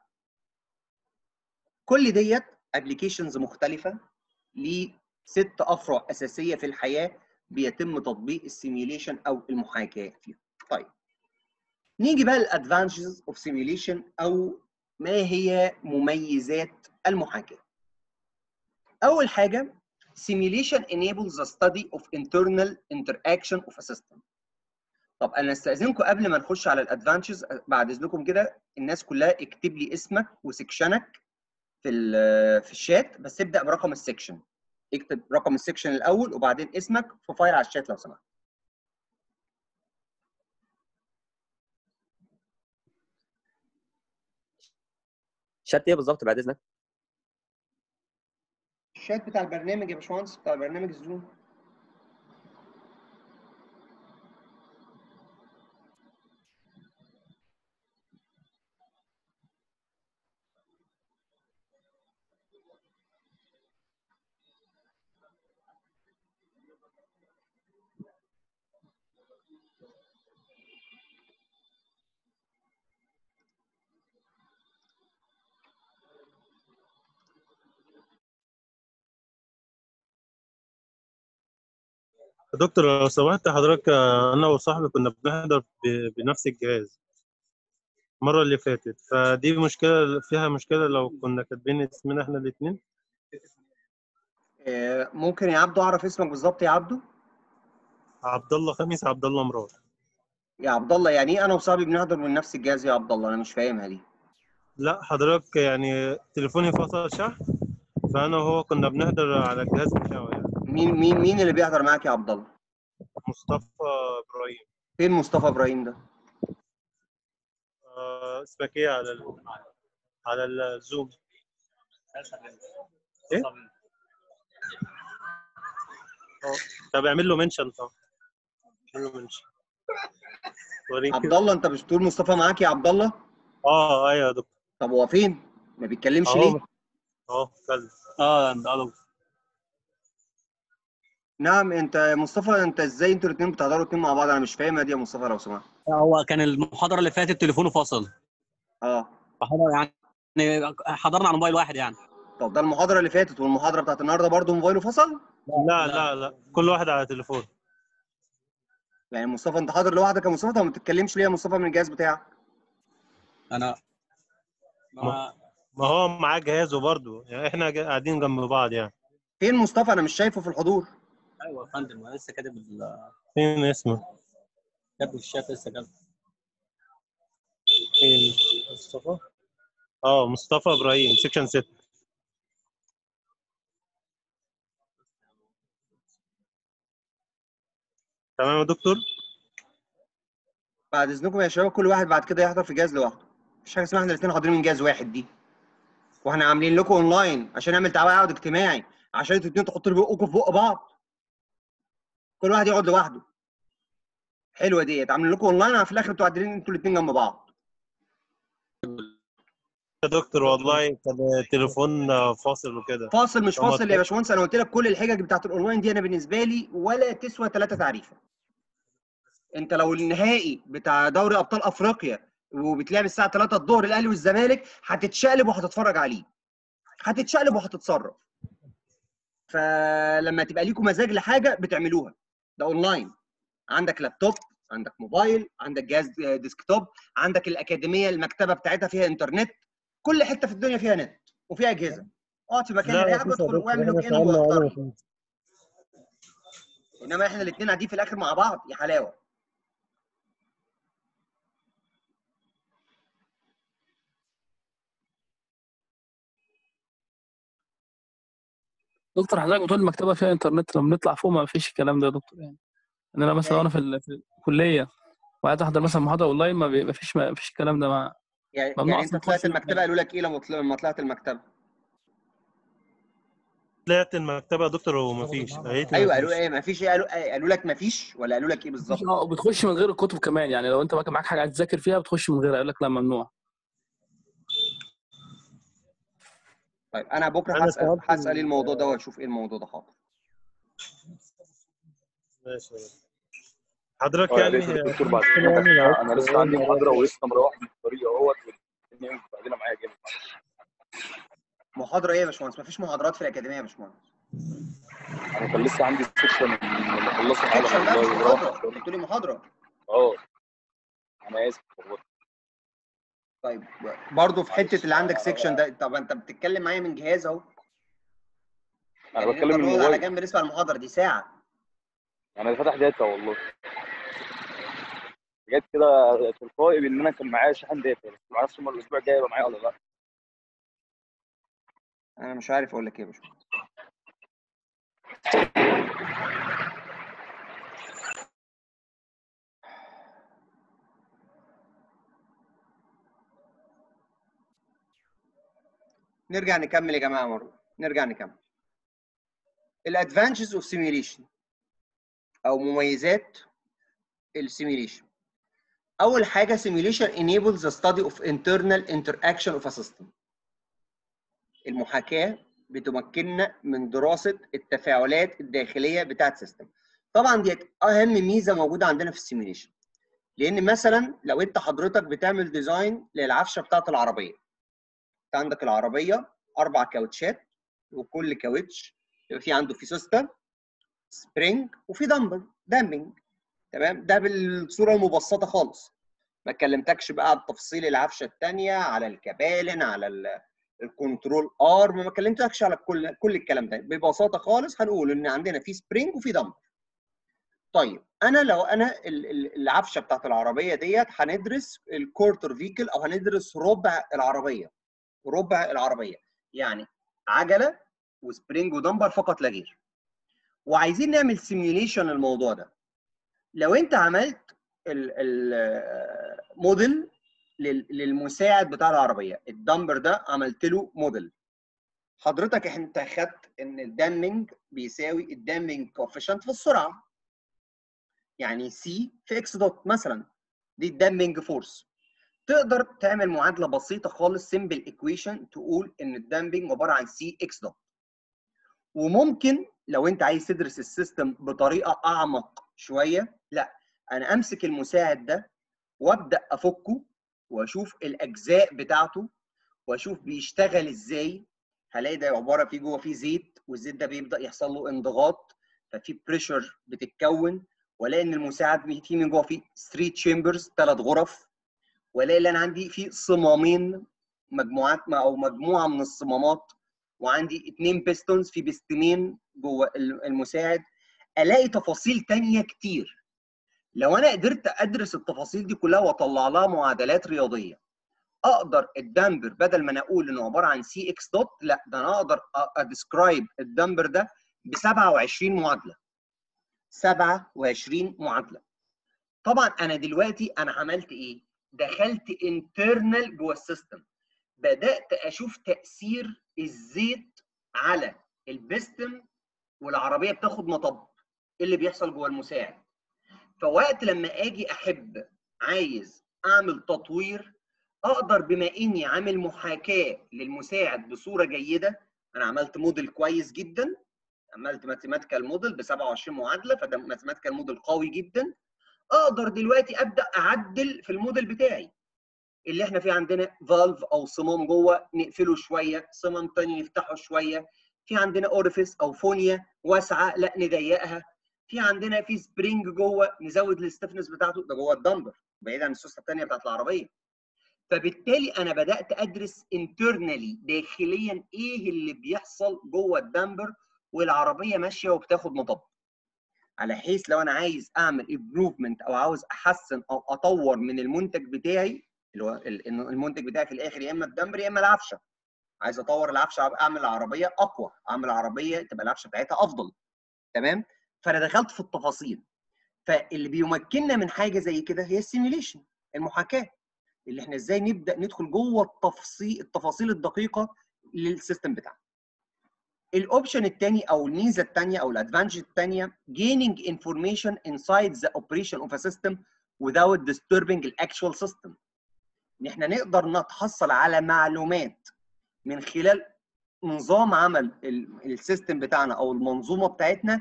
كل ديت ابلكيشنز مختلفه لست افرع اساسيه في الحياه بيتم تطبيق السيميوليشن او المحاكاه فيهم طيب نيجي بقى للادفانتجز اوف سيميوليشن او ما هي مميزات المحاكاه اول حاجه simulation enables the study of internal interaction of a system طب انا استاذنكم قبل ما نخش على الادفانتجز بعد اذنكم كده الناس كلها اكتب لي اسمك وسكشنك في في الشات بس ابدا برقم السكشن اكتب رقم السكشن الاول وبعدين اسمك في فايل على الشات لو سمحت شات ايه بالظبط بعد اذنك الشات بتاع البرنامج يا باشمهندس بتاع برنامج الزوم دكتور لو سمحت حضرتك آه، انا وصاحبي كنا بنحضر ب- بنفس الجهاز المره اللي فاتت فدي مشكله فيها مشكله لو كنا كاتبين اسمنا احنا الاثنين آه، ممكن يا عبدو اعرف اسمك بالظبط يا عبدو عبد الله خميس عبد الله مراد يا عبد الله يعني ايه انا وصاحبي بنحضر من نفس الجهاز يا عبد الله انا مش فاهمها دي لا حضرتك يعني تليفوني فصل شحن فانا وهو كنا بنحضر على الجهاز بتاعه يعني مين مين مين اللي بيحضر معاك يا عبد الله مصطفى ابراهيم فين مصطفى ابراهيم ده آه، اسمك ايه على ال... على الزوم ايه آه، طب اعمل له منشن طب اعمل له منشن وريني عبد كده. الله انت مش بتقول مصطفى معاك يا عبد الله اه ايوه يا دكتور طب هو فين ما بيتكلمش أهو. ليه اهو اتكلم اه ده دكتور نعم انت يا مصطفى انت ازاي انتوا الاثنين بتحضروا الاثنين مع بعض انا مش فاهمها دي يا مصطفى لو سمحت هو كان المحاضره اللي فاتت تليفونه فصل اه فحضر يعني حضرنا على موبايل واحد يعني طب ده المحاضره اللي فاتت والمحاضره بتاعت النهارده برضه موبايله فصل لا لا لا كل واحد على تليفون يعني مصطفى انت حاضر لوحدك يا مصطفى طب ما بتتكلمش ليه يا مصطفى من الجهاز بتاعك انا ما ما هو معاه جهازه برضه يعني احنا جا- قاعدين جنب بعض يعني فين مصطفى انا مش شايفه في الحضور ايوه يا فندم انا لسه كاتب ال- فين اسمه كاتب في الشات لسه كاتب فين مصطفى اه مصطفى ابراهيم سكشن 6 تمام يا دكتور بعد اذنكم يا شباب كل واحد بعد كده يحضر في جهاز لوحده مفيش حاجه اسمها احنا الاثنين حاضرين من جهاز واحد دي واحنا عاملين لكم اونلاين عشان نعمل تعاون اجتماعي عشان انتوا الاثنين تحطوا لي بقكم في بق بعض كل واحد يقعد لوحده حلوه ديت عاملين لكم اونلاين في الاخر انتوا قاعدين انتوا الاثنين جنب بعض يا دكتور والله كان التليفون فاصل وكده فاصل مش هو فاصل يا باشمهندس انا قلت لك كل الحجج بتاعت الاونلاين دي انا بالنسبه لي ولا تسوى ثلاثه تعريفه انت لو النهائي بتاع دوري ابطال افريقيا وبتلعب الساعه 3 الظهر الاهلي والزمالك هتتشقلب وهتتفرج عليه هتتشقلب وهتتصرف فلما تبقى ليكم مزاج لحاجه بتعملوها ده اونلاين عندك لابتوب عندك موبايل عندك جهاز ديسكتوب عندك الاكاديميه المكتبه بتاعتها فيها انترنت كل حته في الدنيا فيها نت وفيها اجهزه اقعد في مكان لا يريحك مفيش يا وادخل دكتور واعمل احنا لوج ان سألنا واختار وقالوا لي. مفيش. انما احنا الاثنين قاعدين في الاخر مع بعض يا حلاوه دكتور حضرتك بتقول المكتبه فيها انترنت لما نطلع فوق ما فيش الكلام ده يا دكتور يعني ان انا مثلا إيه؟ وانا في ال- في الكليه وقاعد احضر مثلا محاضره اونلاين ما بي- ما فيش ما فيش الكلام ده مع يعني, ممنوع يعني انت أصلاً طلعت تخش المكتبه قالوا لك ايه لما طل- لما طلعت المكتبه طلعت المكتبه يا دكتور ومفيش قالت لي ايوه قالوا مفيش. ايه ما فيش ايه قالوا إيه؟ قالوا لك ما فيش ولا قالوا لك ايه بالظبط اه وبتخش من غير الكتب كمان يعني لو انت بقى معاك حاجه عايز تذاكر فيها بتخش من غيرها يقول لك لا ممنوع طيب انا بكره أنا هسال سألت هسال ال- الموضوع ده واشوف ايه الموضوع ده حاضر ماشي حضرتك اه يا يعني ريت يا دكتور في بعد يعني اذنك عايز انا لسه تقول عندي لي محاضره ولسه مروح من الطريق اهوت والدنيا مستعجله معايا جامد محاضره ايه يا باشمهندس مفيش محاضرات في الاكاديميه يا باشمهندس انا كان لسه عندي سكشن اللي خلصت حالا سكشن لا مش والله وراح محاضره قلت لي محاضره اه انا اسف والله طيب برضه في حته اللي عندك سيكشن ده طب انت بتتكلم معايا من جهاز اهو انا يعني بتكلم انت من تقعد على الموبايل جنب نسمع المحاضره دي ساعه انا فاتح داتا والله جت كده تلقائي بان انا كان معايا شحن داتا بس ما اعرفش هما الاسبوع الجاي هيبقى معايا ولا لا انا مش عارف اقول لك ايه يا باشمهندس نرجع نكمل يا جماعه مره نرجع نكمل الادفانتجز اوف سيميوليشن او مميزات السيميوليشن اول حاجه simulation enables the study of internal interaction of a system المحاكاه بتمكننا من دراسه التفاعلات الداخليه بتاعه السيستم طبعا دي اهم ميزه موجوده عندنا في السيميوليشن لان مثلا لو انت حضرتك بتعمل ديزاين للعفشه بتاعه العربيه انت عندك العربيه اربع كاوتشات وكل كاوتش يبقى في عنده في سيستم سبرينج وفي دمبر دامبنج تمام ده بالصوره المبسطه خالص ما اتكلمتكش بقى عن تفاصيل العفشه الثانيه على الكبالن على ال- الكنترول ارم ما كلمتكش على كل كل الكلام ده ببساطه خالص هنقول ان عندنا في سبرينج وفي دمبر طيب انا لو انا ال- ال- العفشه بتاعت العربيه ديت هندرس الكورتر فيكل او هندرس ربع العربيه ربع العربيه يعني عجله وسبرينج ودمبر فقط لا غير وعايزين نعمل سيميوليشن الموضوع ده لو انت عملت الموديل للمساعد بتاع العربيه الدمبر ده عملت له موديل حضرتك انت خدت ان الدامنج بيساوي الدامنج كوفيشنت في السرعه يعني سي في اكس دوت مثلا دي الدامنج فورس تقدر تعمل معادله بسيطه خالص سمبل ايكويشن تقول ان الدامبنج عباره عن سي اكس دوت وممكن لو انت عايز تدرس السيستم بطريقه اعمق شويه لا انا امسك المساعد ده وابدا افكه واشوف الاجزاء بتاعته واشوف بيشتغل ازاي هلاقي ده عباره في جوه فيه زيت والزيت ده بيبدا يحصل له انضغاط ففي بريشر بتتكون والاقي ان المساعد فيه من جوه فيه 3 تشامبرز ثلاث غرف والاقي اللي انا عندي فيه صمامين مجموعات او مجموعه من الصمامات وعندي اثنين بيستونز في بيستمين جوه المساعد الاقي تفاصيل تانية كتير لو انا قدرت ادرس التفاصيل دي كلها واطلع لها معادلات رياضيه اقدر الدمبر بدل ما انا اقول انه عباره عن سي اكس دوت لا ده انا اقدر اديسكرايب الدمبر ده ب 27 معادله 27 معادله طبعا انا دلوقتي انا عملت ايه دخلت انترنال جوه السيستم بدات اشوف تاثير الزيت على البستم والعربيه بتاخد مطب ايه اللي بيحصل جوه المساعد فوقت لما اجي احب عايز اعمل تطوير اقدر بما اني عامل محاكاه للمساعد بصوره جيده انا عملت موديل كويس جدا عملت ماثيماتيكال موديل ب 27 معادله فده ماثيماتيكال موديل قوي جدا اقدر دلوقتي ابدا اعدل في الموديل بتاعي اللي احنا فيه عندنا فالف او صمام جوه نقفله شويه صمام تاني نفتحه شويه في عندنا اوريفيس او فونيا واسعه لا نضيقها في عندنا في سبرينج جوه نزود الستفنس بتاعته ده جوه الدمبر بعيد عن السوسته الثانيه بتاعت العربيه فبالتالي انا بدات ادرس انترنالي داخليا ايه اللي بيحصل جوه الدمبر والعربيه ماشيه وبتاخد مطب على حيث لو انا عايز اعمل امبروفمنت او عاوز احسن او اطور من المنتج بتاعي اللي هو المنتج بتاعي في الاخر يا اما الدمبر يا اما العفشه عايز اطور العفشه اعمل العربيه اقوى اعمل عربيه تبقى العفشه بتاعتها افضل تمام فانا دخلت في التفاصيل فاللي بيمكننا من حاجه زي كده هي السيميوليشن المحاكاه اللي احنا ازاي نبدا ندخل جوه التفاصيل التفاصيل الدقيقه للسيستم بتاعنا الاوبشن الثاني او الميزه الثانيه او الادفانتج الثانيه gaining information inside the operation of a system without disturbing the actual system ان احنا نقدر نتحصل على معلومات من خلال نظام عمل السيستم بتاعنا او المنظومه بتاعتنا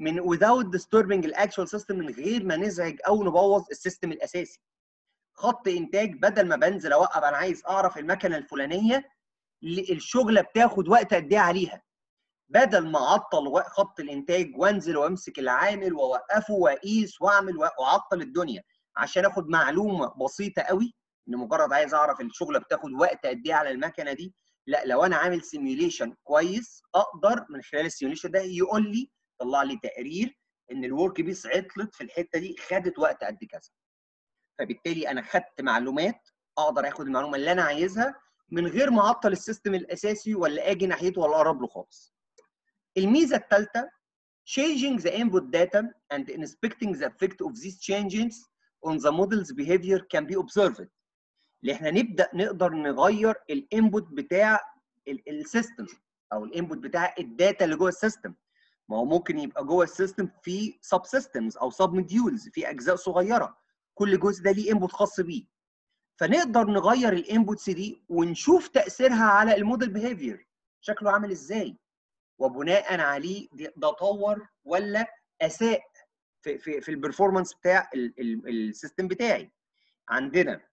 من without disturbing الاكشوال سيستم من غير ما نزعج او نبوظ السيستم الاساسي خط انتاج بدل ما بنزل اوقف انا عايز اعرف المكنه الفلانيه اللي الشغله بتاخد وقت قد ايه عليها بدل ما اعطل و- خط الانتاج وانزل وامسك العامل واوقفه واقيس واعمل واعطل الدنيا عشان اخد معلومه بسيطه قوي ان مجرد عايز اعرف الشغله بتاخد وقت قد ايه على المكنه دي لا لو انا عامل سيميوليشن كويس اقدر من خلال السيميوليشن ده يقول لي طلع لي تقرير ان الورك بيس عطلت في الحته دي خدت وقت قد كذا فبالتالي انا خدت معلومات اقدر اخد المعلومه اللي انا عايزها من غير ما اعطل السيستم الاساسي ولا اجي ناحيته ولا اقرب له خالص الميزه الثالثه changing the input data and inspecting the effect of these changes on the model's behavior can be observed اللي احنا نبدا نقدر نغير الانبوت بتاع السيستم او الانبوت بتاع الداتا اللي جوه السيستم ما هو ممكن يبقى جوه السيستم في سب سيستمز او سب موديولز في اجزاء صغيره كل جزء ده ليه انبوت خاص بيه فنقدر نغير الانبوتس دي ونشوف تاثيرها على الموديل بيهيفير شكله عامل ازاي وبناء عليه ده ده طور ولا اساء في في في البرفورمانس بتاع ال- ال- السيستم بتاعي عندنا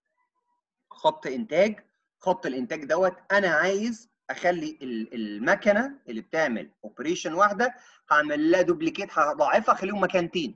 خط انتاج خط الانتاج دوت انا عايز اخلي ال- المكنه اللي بتعمل اوبريشن واحده هعمل لها دوبليكيت هضاعفها اخليهم مكانتين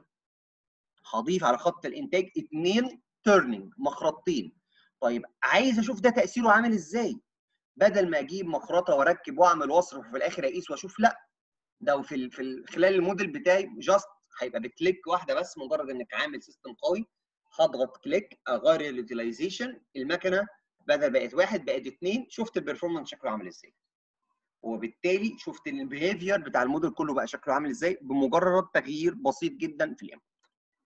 هضيف على خط الانتاج اثنين تيرنينج مخرطتين طيب عايز اشوف ده تاثيره عامل ازاي بدل ما اجيب مخرطه واركب واعمل واصرف وفي الاخر اقيس واشوف لا ده في ال- في ال- خلال الموديل بتاعي جاست هيبقى بكليك واحده بس مجرد انك عامل سيستم قوي هضغط كليك اغير اليوتيلايزيشن المكنه بدل بقت واحد بقت اثنين شفت البرفورمانس شكله عامل ازاي وبالتالي شفت البيهيفير بتاع الموديل كله بقى شكله عامل ازاي بمجرد تغيير بسيط جدا في الانبوت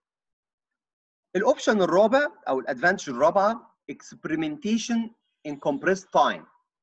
الاوبشن الرابع او الادفانتج الرابعه experimentation in compressed time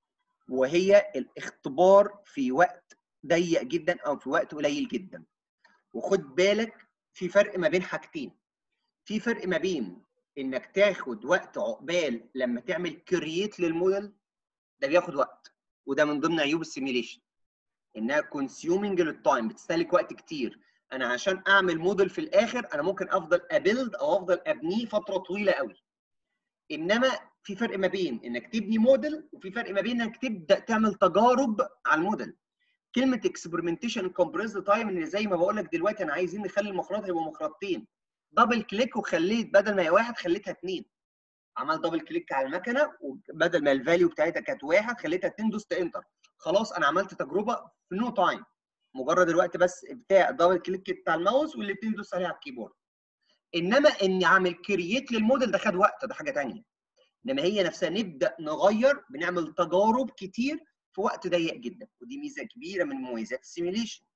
وهي الاختبار في وقت ضيق جدا او في وقت قليل جدا وخد بالك في فرق ما بين حاجتين في فرق ما بين انك تاخد وقت عقبال لما تعمل كرييت للموديل ده بياخد وقت وده من ضمن عيوب السيميليشن انها كونسيومنج للتايم بتستهلك وقت كتير انا عشان اعمل موديل في الاخر انا ممكن افضل ابيلد او افضل ابنيه فتره طويله قوي انما في فرق ما بين انك تبني موديل وفي فرق ما بين انك تبدا تعمل تجارب على الموديل كلمه اكسبيرمنتيشن كومبريس تايم ان زي ما بقول لك دلوقتي انا عايزين نخلي المخرطه يبقوا مخرطتين دبل كليك وخليت بدل ما هي واحد خليتها اثنين عملت دبل كليك على المكنه وبدل ما الفاليو بتاعتها كانت واحد خليتها اثنين دوست انتر خلاص انا عملت تجربه في نو تايم مجرد الوقت بس بتاع دبل كليك بتاع الماوس والاثنين دوست عليها على الكيبورد انما اني اعمل كرييت للموديل ده خد وقت ده حاجه ثانيه انما هي نفسها نبدا نغير بنعمل تجارب كتير في وقت ضيق جدا ودي ميزه كبيره من مميزات السيميليشن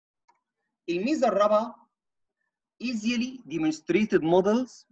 الميزه الرابعه easily demonstrated models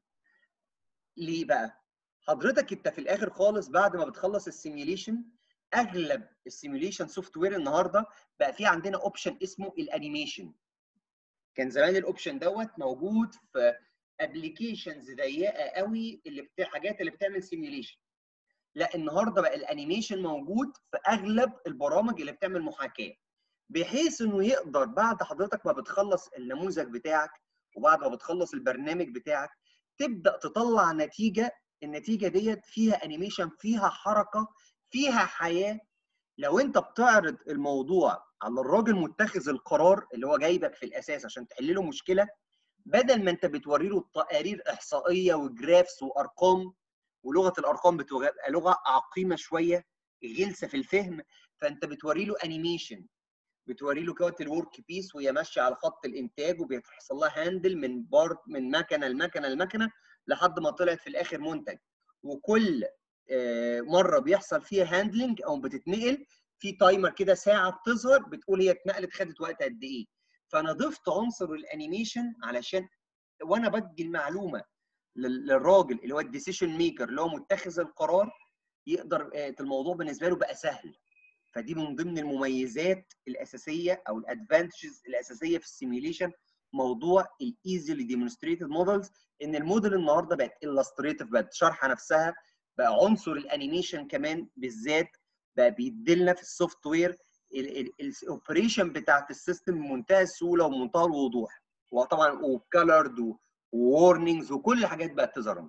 ليه بقى حضرتك انت في الاخر خالص بعد ما بتخلص السيميليشن اغلب السيميليشن سوفت وير النهارده بقى في عندنا اوبشن اسمه الانيميشن كان زمان الاوبشن دوت موجود في ابلكيشنز ضيقه قوي اللي بتاع حاجات اللي بتعمل سيميوليشن لا النهارده بقى الانيميشن موجود في اغلب البرامج اللي بتعمل محاكاه بحيث انه يقدر بعد حضرتك ما بتخلص النموذج بتاعك وبعد ما بتخلص البرنامج بتاعك تبدا تطلع نتيجه النتيجه ديت فيها انيميشن فيها حركه فيها حياه لو انت بتعرض الموضوع على الراجل متخذ القرار اللي هو جايبك في الاساس عشان تحل له مشكله بدل ما انت بتوري له تقارير احصائيه وجرافس وارقام ولغه الارقام بتبقى لغه عقيمه شويه غلسه في الفهم فانت بتوري له انيميشن بتوري له كوت الورك بيس وهي ماشيه على خط الانتاج وبيحصل لها هاندل من بارت من مكنه لمكنه لمكنه لحد ما طلعت في الاخر منتج وكل آه، مره بيحصل فيها هاندلنج او بتتنقل في تايمر كده ساعه بتظهر بتقول هي اتنقلت خدت وقت قد ايه فانا ضفت عنصر الانيميشن علشان وانا بدي المعلومه لل- للراجل اللي هو الديسيشن ميكر اللي هو متخذ القرار يقدر آه، الموضوع بالنسبه له بقى سهل فدي من ضمن المميزات الاساسيه او الادفانتجز الاساسيه في السيميوليشن موضوع الايزلي ديمونستريتد مودلز ان الموديل النهارده بقت illustrative بقت شارحه نفسها بقى عنصر الانيميشن كمان بالذات بقى بيديلنا في السوفت وير الاوبريشن بتاعت السيستم بمنتهى السهوله ومنتهى الوضوح وطبعا وكالرد وورنينجز وكل الحاجات بقت تظهر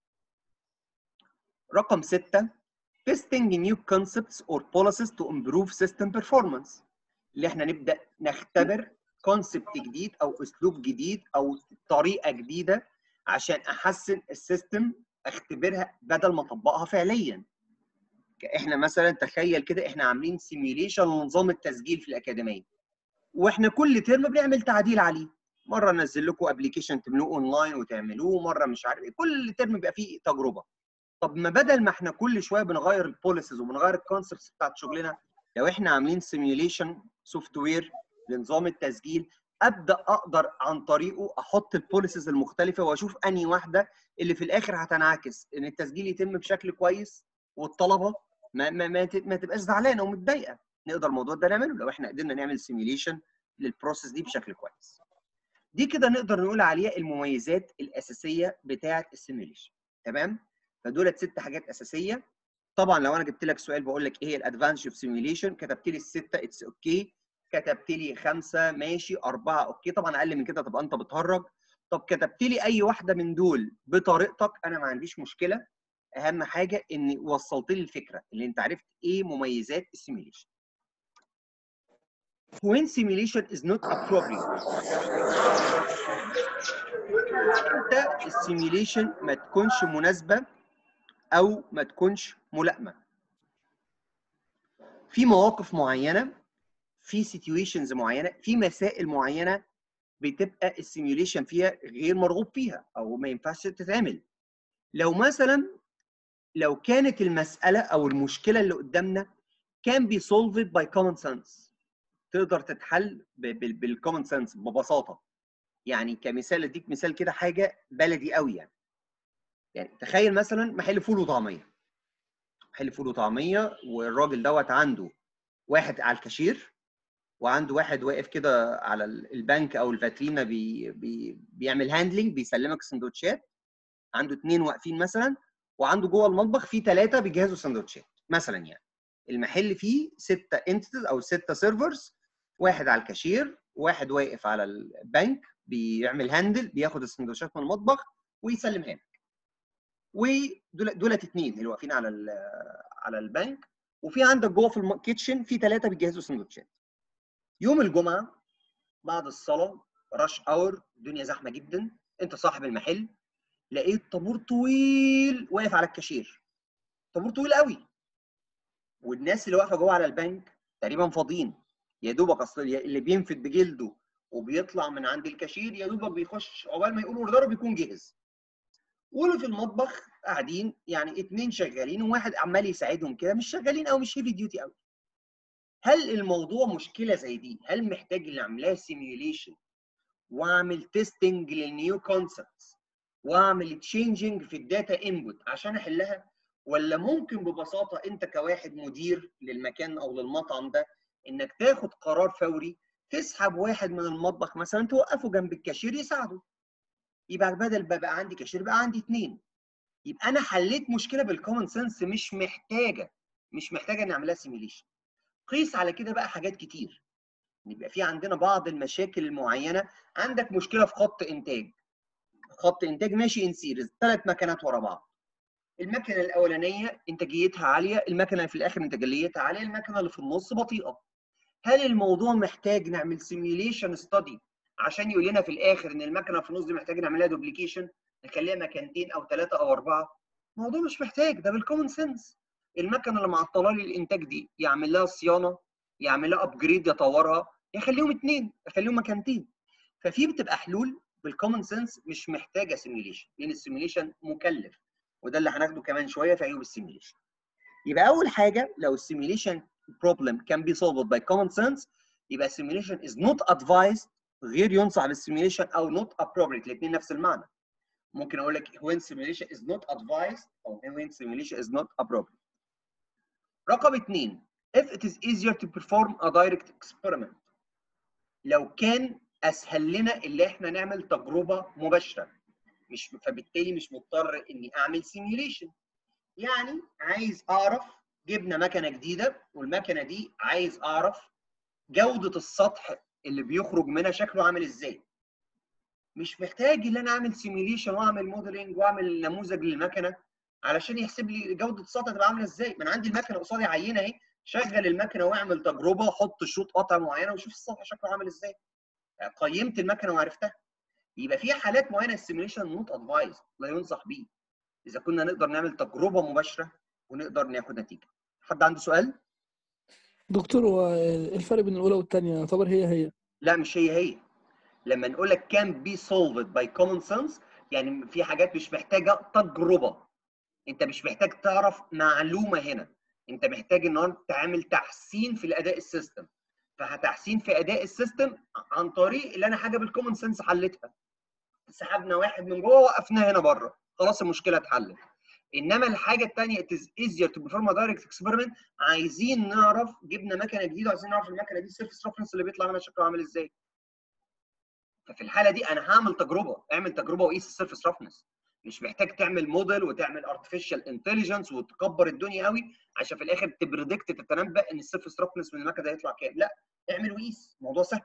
رقم ستة testing new concepts or policies to improve system performance اللي احنا نبدا نختبر كونسبت جديد او اسلوب جديد او طريقه جديده عشان احسن السيستم اختبرها بدل ما اطبقها فعليا احنا مثلا تخيل كده احنا عاملين سيميوليشن لنظام التسجيل في الاكاديميه واحنا كل ترم بنعمل تعديل عليه مره ننزل لكم ابلكيشن تعملوه اونلاين وتعملوه مره مش عارف ايه كل ترم بيبقى فيه تجربه طب ما بدل ما احنا كل شويه بنغير البوليسز وبنغير الكونسبتس بتاعت شغلنا لو احنا عاملين سيميوليشن سوفت وير لنظام التسجيل ابدا اقدر عن طريقه احط البوليسز المختلفه واشوف انهي واحده اللي في الاخر هتنعكس ان التسجيل يتم بشكل كويس والطلبه ما ما ما, ما تبقاش زعلانه ومتضايقه نقدر الموضوع ده نعمله لو احنا قدرنا نعمل سيميوليشن للبروسيس دي بشكل كويس دي كده نقدر نقول عليها المميزات الاساسيه بتاعه السيميوليشن تمام فدولت ست حاجات اساسيه طبعا لو انا جبت لك سؤال بقول لك ايه هي الادفانتج اوف سيميوليشن كتبت لي السته اتس اوكي كتبت لي خمسه ماشي اربعه اوكي طبعا اقل من كده تبقى انت بتهرج طب كتبت لي اي واحده من دول بطريقتك انا ما عنديش مشكله اهم حاجه ان وصلت لي الفكره اللي انت عرفت ايه مميزات السيميوليشن when simulation is not appropriate امتى السيميوليشن ما تكونش مناسبه او ما تكونش ملائمه في مواقف معينه في سيتويشنز معينه في مسائل معينه بتبقى السيميوليشن فيها غير مرغوب فيها او ما ينفعش تتعمل لو مثلا لو كانت المساله او المشكله اللي قدامنا كان بي solved باي كومن سنس تقدر تتحل بالكومن سنس ببساطه يعني كمثال اديك مثال كده حاجه بلدي قوي يعني يعني تخيل مثلا محل فول وطعميه محل فول وطعميه والراجل دوت عنده واحد على الكاشير وعنده واحد واقف كده على البنك او الفاترينا بي بي بيعمل هاندلنج بيسلمك سندوتشات عنده اثنين واقفين مثلا وعنده جوه المطبخ في ثلاثه بيجهزوا سندوتشات مثلا يعني المحل فيه ستة انتيتيز او ستة سيرفرز واحد على الكاشير واحد واقف على البنك بيعمل هاندل بياخد السندوتشات من المطبخ ويسلمها لك ودول دولت اثنين اللي واقفين على على البنك وفي عندك جوه في الكيتشن في ثلاثه بيجهزوا سندوتشات يوم الجمعه بعد الصلاه راش اور الدنيا زحمه جدا انت صاحب المحل لقيت طابور طويل واقف على الكاشير طابور طويل قوي والناس اللي واقفه جوه على البنك تقريبا فاضيين يا دوبك اصل اللي بينفد بجلده وبيطلع من عند الكاشير يا دوبك بيخش عقبال ما يقول اوردر بيكون جاهز واللي في المطبخ قاعدين يعني اتنين شغالين وواحد عمال يساعدهم كده مش شغالين او مش هيفي ديوتي قوي هل الموضوع مشكله زي دي هل محتاج اللي اعملها سيميوليشن واعمل تيستنج للنيو كونسبتس واعمل تشينجنج في الداتا انبوت عشان احلها ولا ممكن ببساطه انت كواحد مدير للمكان او للمطعم ده انك تاخد قرار فوري تسحب واحد من المطبخ مثلا توقفه جنب الكاشير يساعده يبقى بدل ما بقى عندي كاشير بقى عندي اثنين يبقى انا حليت مشكله بالكومن سنس مش محتاجه مش محتاجه ان اعملها سيميليشن قيس على كده بقى حاجات كتير يبقى في عندنا بعض المشاكل المعينه عندك مشكله في خط انتاج خط انتاج ماشي ان سيريز ثلاث مكانات ورا بعض المكنه الاولانيه انتاجيتها عاليه المكنه اللي في الاخر انتاجيتها عاليه المكنه اللي في النص بطيئه هل الموضوع محتاج نعمل سيميوليشن ستادي عشان يقول لنا في الاخر ان المكنه في النص دي محتاج نعملها دوبليكيشن نخليها مكانتين او ثلاثه او اربعه الموضوع مش محتاج ده بالكومن سنس المكنه اللي معطله لي الانتاج دي يعمل لها صيانه يعمل لها ابجريد يطورها يخليهم اثنين يخليهم مكانتين ففي بتبقى حلول بالكومن سنس مش محتاجه سيميوليشن لان السيميوليشن مكلف وده اللي هناخده كمان شويه في عيوب السيميوليشن يبقى اول حاجه لو السيميوليشن problem can be solved by common sense يبقى simulation is not advised غير ينصح بالسيميوليشن او not appropriate الاثنين نفس المعنى ممكن اقول لك when simulation is not advised او when simulation is not appropriate رقم اثنين if it is easier to perform a direct experiment لو كان اسهل لنا اللي احنا نعمل تجربه مباشره مش فبالتالي مش مضطر اني اعمل سيميوليشن يعني عايز اعرف جبنا مكنه جديده والمكنه دي عايز اعرف جوده السطح اللي بيخرج منها شكله عامل ازاي مش محتاج ان انا اعمل سيميليشن واعمل موديلنج واعمل نموذج للمكنه علشان يحسب لي جوده السطح تبقى عامله ازاي ما انا عندي المكنه قصادي عينه اهي شغل المكنه واعمل تجربه حط شوط قطع معينه وشوف السطح شكله عامل ازاي قيمت المكنه وعرفتها يبقى في حالات معينه السيميليشن نوت ادفايز لا ينصح بيه اذا كنا نقدر نعمل تجربه مباشره ونقدر ناخد نتيجه حد عنده سؤال دكتور هو إيه الفرق بين الاولى والثانيه يعتبر هي هي لا مش هي هي لما نقول لك can be solved by common sense يعني في حاجات مش محتاجه تجربه انت مش محتاج تعرف معلومه هنا انت محتاج النهارده تعمل تحسين في الاداء السيستم فهتحسين في اداء السيستم عن طريق اللي انا حاجه بالكومن سنس حلتها سحبنا واحد من جوه وقفناه هنا بره خلاص المشكله اتحلت انما الحاجه الثانيه it is easier to perform a direct experiment عايزين نعرف جبنا مكنه جديده وعايزين نعرف المكنه دي السيرفيس ريفرنس اللي بيطلع منها شكله عامل ازاي ففي الحاله دي انا هعمل تجربه اعمل تجربه وقيس السيرفيس رفنس مش محتاج تعمل موديل وتعمل ارتفيشال انتليجنس وتكبر الدنيا قوي عشان في الاخر تبريدكت تتنبأ ان السيرفيس رفنس من المكنه ده هيطلع كام لا اعمل وقيس الموضوع سهل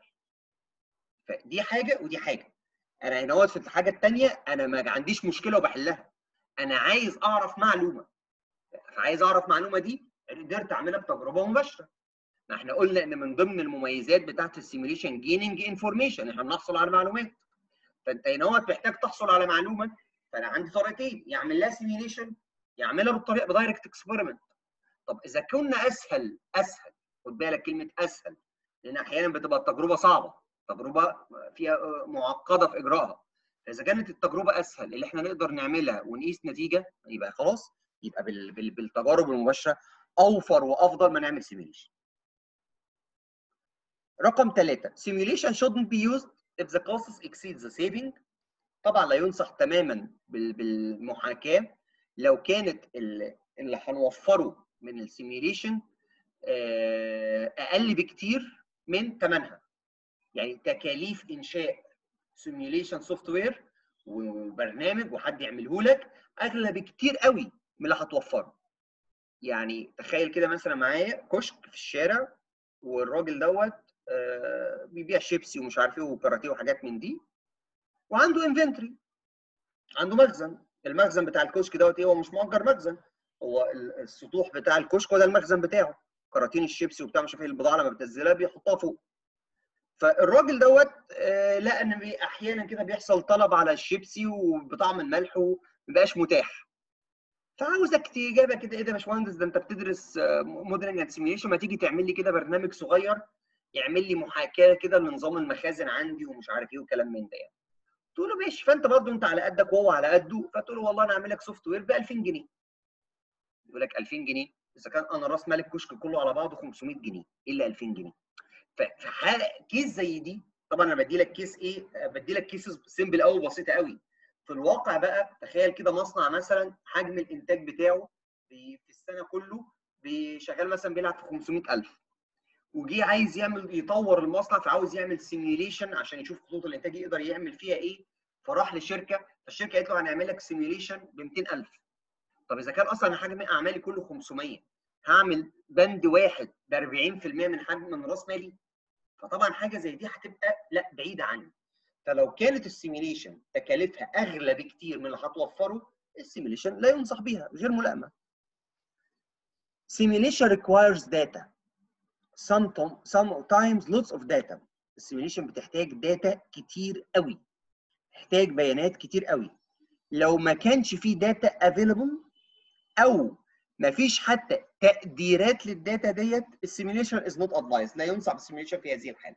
فدي حاجه ودي حاجه انا هنا في الحاجه الثانيه انا ما عنديش مشكله وبحلها انا عايز اعرف معلومه فعايز اعرف معلومه دي قدرت اعملها بتجربه مباشره ما احنا قلنا ان من ضمن المميزات بتاعت السيميوليشن جيننج انفورميشن احنا بنحصل على معلومات فانت هنا محتاج تحصل على معلومه فانا عندي طريقتين يعمل لها سيميوليشن يعملها بالطريقه بدايركت اكسبيرمنت طب اذا كنا اسهل اسهل خد بالك كلمه اسهل لان احيانا بتبقى التجربه صعبه تجربه فيها معقده في اجرائها فاذا كانت التجربه اسهل اللي احنا نقدر نعملها ونقيس نتيجه يبقى خلاص يبقى بال- بال- بالتجارب المباشره اوفر وافضل ما نعمل سيميوليشن رقم ثلاثة simulation shouldn't be used if the costs exceed the saving طبعا لا ينصح تماما بال- بالمحاكاة لو كانت ال- اللي هنوفره من السيميوليشن اقل بكتير من ثمنها يعني تكاليف انشاء سيميوليشن سوفت وير وبرنامج وحد يعمله لك اغلى بكتير قوي من اللي هتوفره يعني تخيل كده مثلا معايا كشك في الشارع والراجل دوت آه، بيبيع شيبسي ومش عارف ايه وكاراتيه وحاجات من دي وعنده انفنتري عنده مخزن المخزن بتاع الكشك دوت ايه هو مش مؤجر مخزن هو ال- السطوح بتاع الكشك هو ده المخزن بتاعه كراتين الشيبسي وبتاع مش عارف ايه البضاعه لما بتنزلها بيحطها فوق فالراجل دوت آه، لقى ان بي- احيانا كده بيحصل طلب على الشيبسي وبطعم الملح ومبقاش متاح فعاوزك تجابه كده ايه ده يا باشمهندس ده انت بتدرس موديلنج اند سيميوليشن ما تيجي تعمل لي كده برنامج صغير يعمل لي محاكاه كده لنظام المخازن عندي ومش عارف ايه وكلام من ده يعني. تقول له ماشي فانت برضه انت على قدك وهو على قده فتقول له والله انا اعمل لك سوفت وير ب 2000 جنيه يقول لك 2000 جنيه اذا كان انا راس مال الكشك كله على بعضه 500 جنيه الا 2000 جنيه ففي حاله كيس زي دي طبعا انا بدي لك كيس ايه بدي لك كيسز سيمبل قوي بسيطه قوي في الواقع بقى تخيل كده مصنع مثلا حجم الانتاج بتاعه في في السنه كله بيشغل مثلا بيلعب في 500000 وجي عايز يعمل يطور المصنع فعاوز يعمل سيميوليشن عشان يشوف خطوط الانتاج يقدر يعمل فيها ايه فراح لشركه فالشركه قالت له هنعمل لك سيميوليشن ب 200000 طب اذا كان اصلا حجم اعمالي كله 500 هعمل بند واحد ب 40% من حجم من راس مالي فطبعا حاجه زي دي هتبقى لا بعيده عني فلو كانت السيميوليشن تكاليفها اغلى بكتير من اللي هتوفره السيميوليشن لا ينصح بيها غير ملائمه simulation requires data sometimes sometimes lots of data السيميوليشن بتحتاج داتا كتير قوي تحتاج بيانات كتير قوي لو ما كانش في داتا افيلبل او ما فيش حتى تقديرات للداتا ديت السيميوليشن از نوت ادفايس لا ينصح بالسيميوليشن في هذه الحاله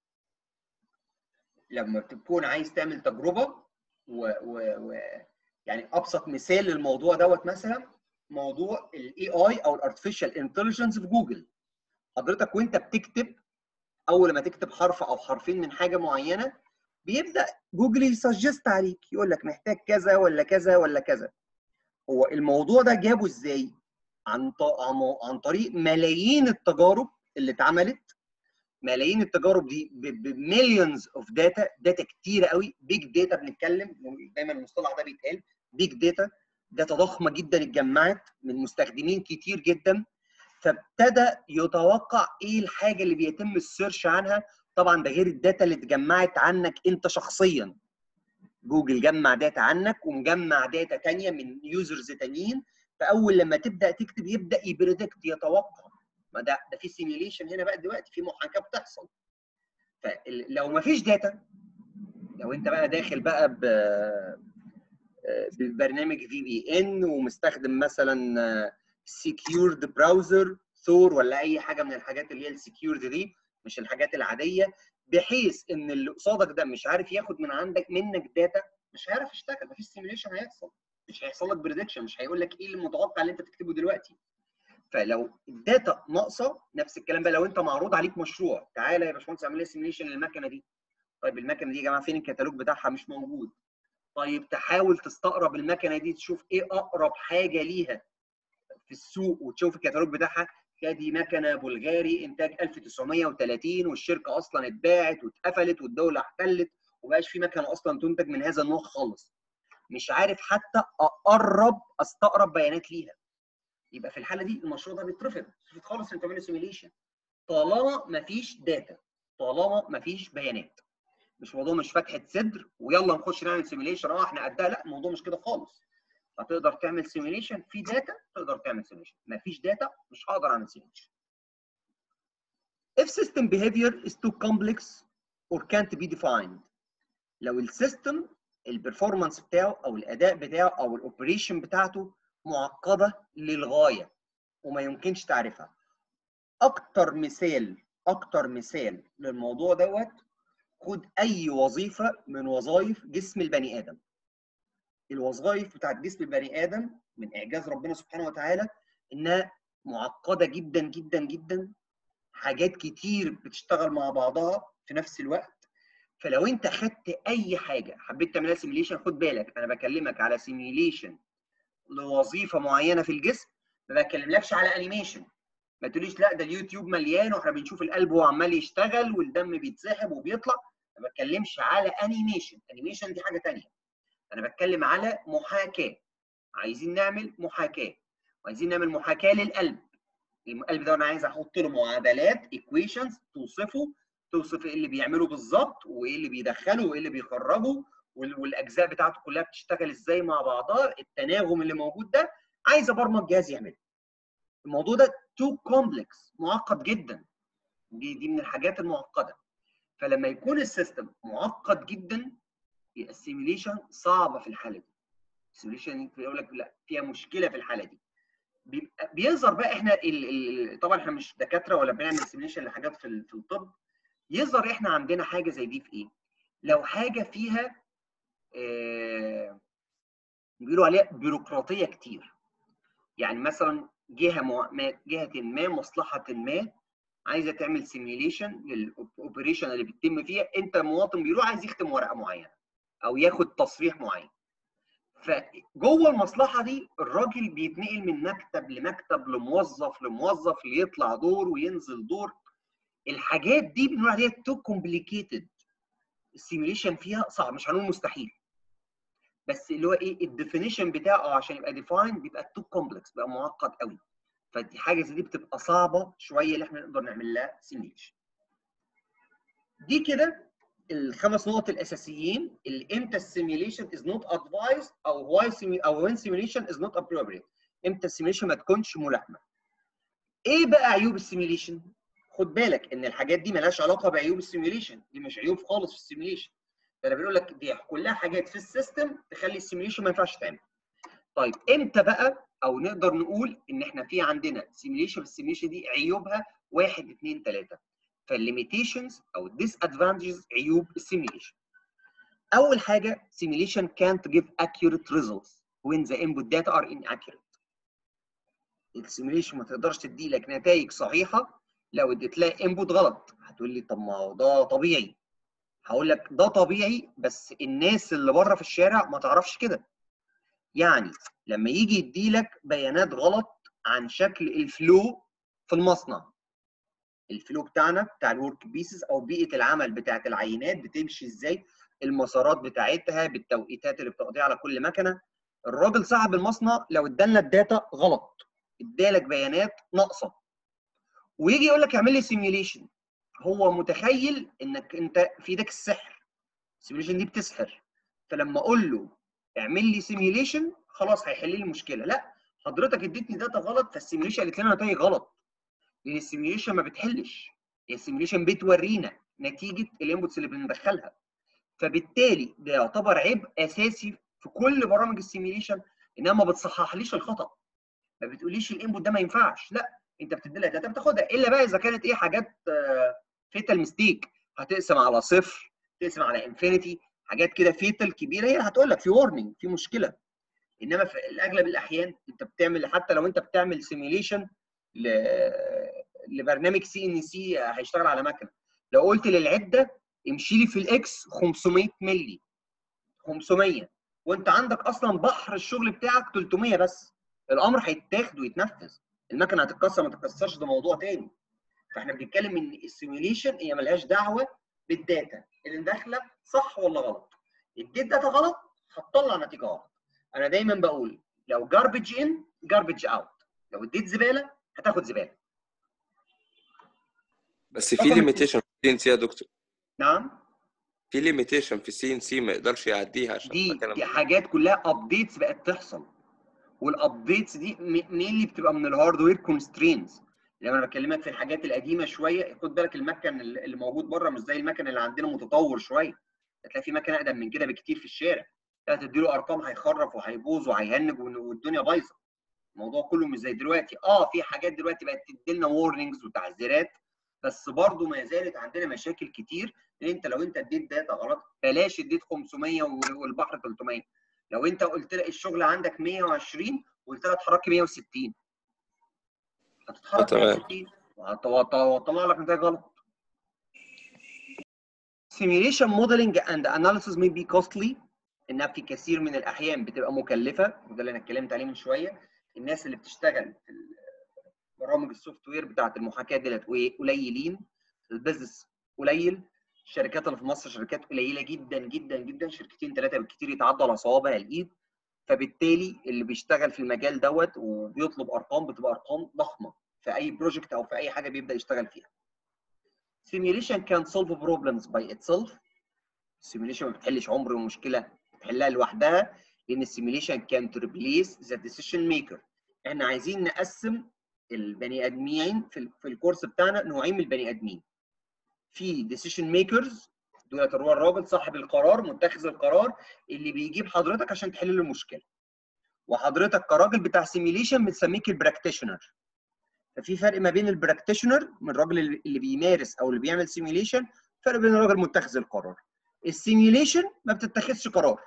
لما تكون عايز تعمل تجربه و, و, و يعني ابسط مثال للموضوع دوت مثلا موضوع الاي اي او الارتفيشال انتليجنس في جوجل حضرتك وانت بتكتب اول ما تكتب حرف او حرفين من حاجه معينه بيبدا جوجل يسجست عليك يقول لك محتاج كذا ولا كذا ولا كذا هو الموضوع ده جابه ازاي عن ط- عن- عن طريق ملايين التجارب اللي اتعملت ملايين التجارب دي بمليونز اوف داتا داتا كتيره قوي بيج داتا بنتكلم دايما المصطلح ده بيتقال بيج داتا داتا ضخمه جدا اتجمعت من مستخدمين كتير جدا فابتدى يتوقع ايه الحاجه اللي بيتم السيرش عنها طبعا ده غير الداتا اللي اتجمعت عنك انت شخصيا جوجل جمع داتا عنك ومجمع داتا تانية من يوزرز تانيين فاول لما تبدا تكتب يبدا يبريدكت يتوقع ما ده ده في سيميليشن هنا بقى دلوقتي في محاكاه بتحصل فلو ما فيش داتا لو انت بقى داخل بقى ب ببرنامج في بي ان ومستخدم مثلا سكيورد براوزر ثور ولا اي حاجه من الحاجات اللي هي السكيورد دي مش الحاجات العاديه بحيث ان اللي قصادك ده مش عارف ياخد من عندك منك داتا مش هيعرف يشتغل مفيش سيميليشن هيحصل مش هيحصل لك بريدكشن مش هيقول لك ايه المتوقع اللي انت تكتبه دلوقتي فلو الداتا ناقصه نفس الكلام بقى لو انت معروض عليك مشروع تعالى يا باشمهندس اعمل لي سيميليشن للمكنه دي طيب المكنه دي يا جماعه فين الكتالوج بتاعها مش موجود طيب تحاول تستقرب المكنه دي تشوف ايه اقرب حاجه ليها في السوق وتشوف الكتالوج بتاعها دي مكنه بلغاري انتاج 1930 والشركه اصلا اتباعت واتقفلت والدوله احتلت ومبقاش في مكنه اصلا تنتج من هذا النوع خالص مش عارف حتى اقرب استقرب بيانات ليها يبقى في الحاله دي المشروع ده بيترفض بيترفض خالص انت تعمل سيميليشن طالما مفيش داتا طالما مفيش بيانات مش موضوع مش فتحه صدر ويلا نخش نعمل سيميليشن اه احنا قدها لا الموضوع مش كده خالص هتقدر تعمل سيميليشن في داتا تقدر تعمل سيميليشن مفيش داتا مش هقدر اعمل سيميليشن if system behavior is too complex or can't be defined لو السيستم البرفورمانس بتاعه او الاداء بتاعه او الاوبريشن بتاعته معقده للغايه وما يمكنش تعرفها اكتر مثال اكتر مثال للموضوع دوت خد اي وظيفه من وظائف جسم البني ادم الوظائف بتاعت جسم البني ادم من اعجاز ربنا سبحانه وتعالى انها معقده جدا جدا جدا حاجات كتير بتشتغل مع بعضها في نفس الوقت فلو انت خدت اي حاجه حبيت تعملها سيميليشن خد بالك انا بكلمك على سيميليشن لوظيفه معينه في الجسم ما بكلملكش على انيميشن ما تقوليش لا ده اليوتيوب مليان واحنا بنشوف القلب وهو عمال يشتغل والدم بيتسحب وبيطلع ما بتكلمش على انيميشن انيميشن دي حاجه ثانيه انا بتكلم على محاكاه عايزين نعمل محاكاه عايزين نعمل محاكاه للقلب القلب ده انا عايز احط له معادلات ايكويشنز توصفه توصف ايه اللي بيعمله بالظبط وايه اللي بيدخله وايه اللي بيخرجه والاجزاء بتاعته كلها بتشتغل ازاي مع بعضها التناغم اللي موجود ده عايز ابرمج جهاز يعمله الموضوع ده تو كومبلكس معقد جدا دي دي من الحاجات المعقده فلما يكون السيستم معقد جدا السيميليشن صعبه في الحاله دي السيميليشن يقول لك لا فيها مشكله في الحاله دي بيبقى بيظهر بقى احنا ال ال طبعا احنا مش دكاتره ولا بنعمل سيميليشن لحاجات في في الطب يظهر احنا عندنا حاجه زي دي في ايه؟ لو حاجه فيها آه بيقولوا عليها بيروقراطيه كتير يعني مثلا جهه مع... جهه ما مصلحه ما عايزه تعمل سيميليشن للاوبريشن اللي بيتم فيها انت مواطن بيروح عايز يختم ورقه معينه او ياخد تصريح معين فجوه المصلحه دي الراجل بيتنقل من مكتب لمكتب لموظف لموظف ليطلع دور وينزل دور الحاجات دي بنقول عليها تو كومبليكيتد السيميليشن فيها صعب مش هنقول مستحيل بس اللي هو ايه الديفينيشن بتاعه عشان يبقى ديفاين بيبقى تو كومبلكس بيبقى معقد قوي فدي حاجه زي دي بتبقى صعبه شويه اللي احنا نقدر نعمل لها سيميليشن دي كده الخمس نقط الاساسيين اللي امتى السيميليشن از نوت ادفايزد او واي او وين سيميليشن از نوت ابروبريت امتى السيميليشن ما تكونش ملائمه ايه بقى عيوب السيميليشن خد بالك ان الحاجات دي مالهاش علاقه بعيوب السيميليشن دي مش عيوب خالص في السيميليشن ده انا بقول لك دي كلها حاجات في السيستم تخلي السيميليشن ما ينفعش تعمل طيب امتى بقى او نقدر نقول ان احنا في عندنا سيميليشن السيميليشن دي عيوبها واحد اثنين ثلاثه فالليميتيشنز او الديس ادفانتجز عيوب السيميليشن اول حاجه simulation can't give accurate results when the input data are inaccurate السيميليشن ما تقدرش تدي لك نتائج صحيحه لو اديت لها انبوت غلط هتقول لي طب ما هو ده طبيعي هقول لك ده طبيعي بس الناس اللي بره في الشارع ما تعرفش كده يعني لما يجي يدي لك بيانات غلط عن شكل الفلو في المصنع الفلو بتاعنا بتاع الورك بيسز او بيئه العمل بتاعت العينات بتمشي ازاي المسارات بتاعتها بالتوقيتات اللي بتقضيها على كل مكنه الراجل صاحب المصنع لو ادالنا الداتا غلط ادالك بيانات ناقصه ويجي يقول لك اعمل لي سيميوليشن هو متخيل انك انت في ايدك السحر السيميوليشن دي بتسحر فلما اقول له اعمل لي سيميوليشن خلاص هيحل لي المشكله لا حضرتك اديتني داتا غلط فالسيميوليشن قالت لنا نتائج غلط لان السيميوليشن ما بتحلش هي السيميوليشن بتورينا نتيجه الانبوتس اللي بندخلها فبالتالي ده يعتبر عيب اساسي في كل برامج السيميوليشن انها ما بتصححليش الخطا ما بتقوليش الانبوت ده ما ينفعش لا انت بتدي لها داتا بتاخدها الا بقى اذا كانت ايه حاجات فيتال ميستيك هتقسم على صفر تقسم على انفينيتي حاجات كده فيتال كبيره هي هتقول لك في وارنينج في مشكله انما في اغلب الاحيان انت بتعمل حتى لو انت بتعمل سيميوليشن ل... لبرنامج سي ان سي هيشتغل على مكنه لو قلت للعده امشي لي في الاكس 500 مللي 500 وانت عندك اصلا بحر الشغل بتاعك 300 بس الامر هيتاخد ويتنفذ المكنه هتتكسر ما تتكسرش ده موضوع تاني فاحنا بنتكلم ان السيميوليشن هي ملهاش دعوه بالداتا اللي داخله صح ولا غلط اديت داتا غلط هتطلع نتيجه غلط انا دايما بقول لو جاربج ان جاربج اوت لو اديت زباله هتاخد زباله بس في رقم ليميتيشن في السي ان سي يا دكتور نعم في ليميتيشن في السي ان سي ما يقدرش يعديها عشان دي المكنه دي حاجات كلها ابديتس بقت تحصل والابديتس دي مين اللي بتبقى من الهاردوير كونسترينز لما انا بكلمك في الحاجات القديمه شويه خد بالك المكن اللي موجود بره مش زي المكن اللي عندنا متطور شويه هتلاقي في مكن اقدم من كده بكتير في الشارع هتدي له ارقام هيخرف وهيبوظ وهيهنج والدنيا بايظه الموضوع كله مش زي دلوقتي اه في حاجات دلوقتي بقت تدي لنا وورنينجز وتحذيرات بس برضه ما زالت عندنا مشاكل كتير لان انت لو انت اديت داتا غلط بلاش اديت 500 والبحر 300 لو انت قلت لك الشغل عندك 120 وقلت لها اتحركي 160 هتتحرك تمام. 160 وهتطلع لك نتائج غلط simulation modeling and analysis may be costly انها في كثير من الاحيان بتبقى مكلفه وده اللي انا اتكلمت عليه من شويه الناس اللي بتشتغل في برامج السوفت وير بتاعت المحاكاه ديت قليلين البيزنس قليل الشركات اللي في مصر شركات قليله جدا جدا جدا شركتين ثلاثه بالكثير يتعدوا على صوابع الايد فبالتالي اللي بيشتغل في المجال دوت وبيطلب ارقام بتبقى ارقام ضخمه في اي بروجكت او في اي حاجه بيبدا يشتغل فيها. Simulation can solve problems by itself. السيميوليشن ما بتحلش عمر المشكله بتحلها لوحدها لان السيميوليشن كان to replace the decision maker. احنا عايزين نقسم البني ادمين في, ال- في الكورس بتاعنا نوعين من البني ادمين. في decision makers دولت هو الراجل صاحب القرار متخذ القرار اللي بيجيب حضرتك عشان تحل له المشكله. وحضرتك كراجل بتاع سيميوليشن بنسميك البراكتيشنر. ففي فرق ما بين البراكتيشنر من الراجل اللي اللي بيمارس او اللي بيعمل سيميوليشن فرق بين الراجل متخذ القرار. السيميوليشن ما بتتخذش قرار.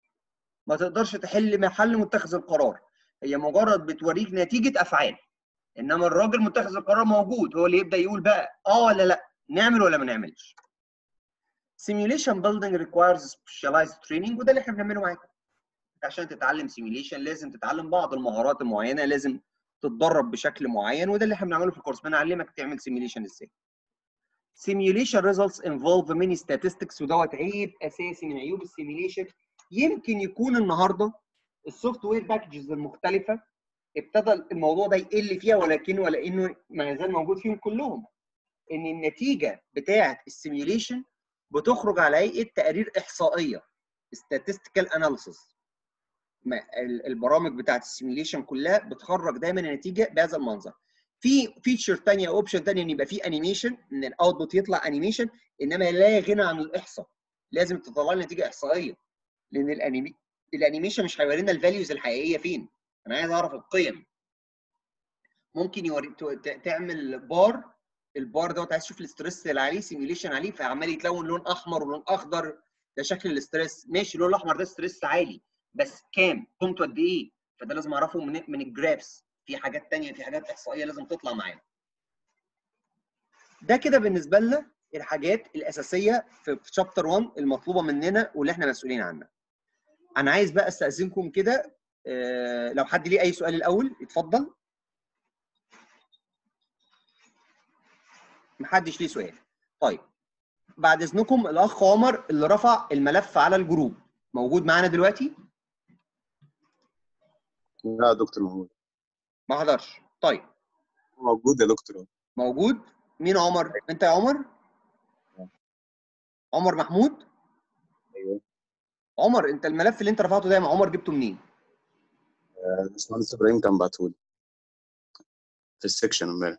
ما تقدرش تحل محل متخذ القرار. هي مجرد بتوريك نتيجه افعال. انما الراجل متخذ القرار موجود هو اللي يبدا يقول بقى اه ولا لا نعمل ولا ما نعملش. Simulation building requires specialized training وده اللي احنا بنعمله معاكم. عشان تتعلم سيميوليشن لازم تتعلم بعض المهارات المعينه لازم تتدرب بشكل معين وده اللي احنا بنعمله في الكورس بنعلمك تعمل سيميوليشن ازاي. Simulation results involve many statistics ودوت عيب اساسي من عيوب السيميوليشن يمكن يكون النهارده السوفت وير باكجز المختلفه ابتدى الموضوع ده يقل فيها ولكن ولا انه ما يزال موجود فيهم كلهم. ان النتيجه بتاعه السيميوليشن بتخرج على هيئه تقارير احصائيه statistical analysis ما ال- البرامج بتاعت السيميوليشن كلها بتخرج دايما النتيجه بهذا المنظر في فيتشر ثانيه او اوبشن ثانيه ان يبقى في انيميشن ان الاوتبوت يطلع انيميشن انما لا غنى عن الاحصاء لازم تطلع لي نتيجه احصائيه لان الانيمي الانيميشن مش هيورينا الفاليوز الحقيقيه فين انا عايز اعرف القيم ممكن يوري ت- ت- تعمل بار البار دوت عايز تشوف الاستريس اللي عليه سيميوليشن عليه فعمال يتلون لون احمر ولون اخضر ده شكل الاستريس ماشي اللون الاحمر ده ستريس عالي بس كام قيمته قد ايه فده لازم اعرفه من من الجرافس في حاجات تانية في حاجات احصائيه لازم تطلع معانا ده كده بالنسبه لنا الحاجات الاساسيه في شابتر 1 المطلوبه مننا واللي احنا مسؤولين عنها انا عايز بقى استاذنكم كده آه، لو حد ليه اي سؤال الاول اتفضل محدش ليه سؤال طيب بعد اذنكم الاخ عمر اللي رفع الملف على الجروب موجود معانا دلوقتي لا يا دكتور محمود ما حضرش طيب موجود يا دكتور موجود مين عمر انت يا عمر عمر محمود ايوه عمر انت الملف اللي انت رفعته ده يا عمر جبته منين آه، باشمهندس ابراهيم كان بعتهولي في السكشن امبارح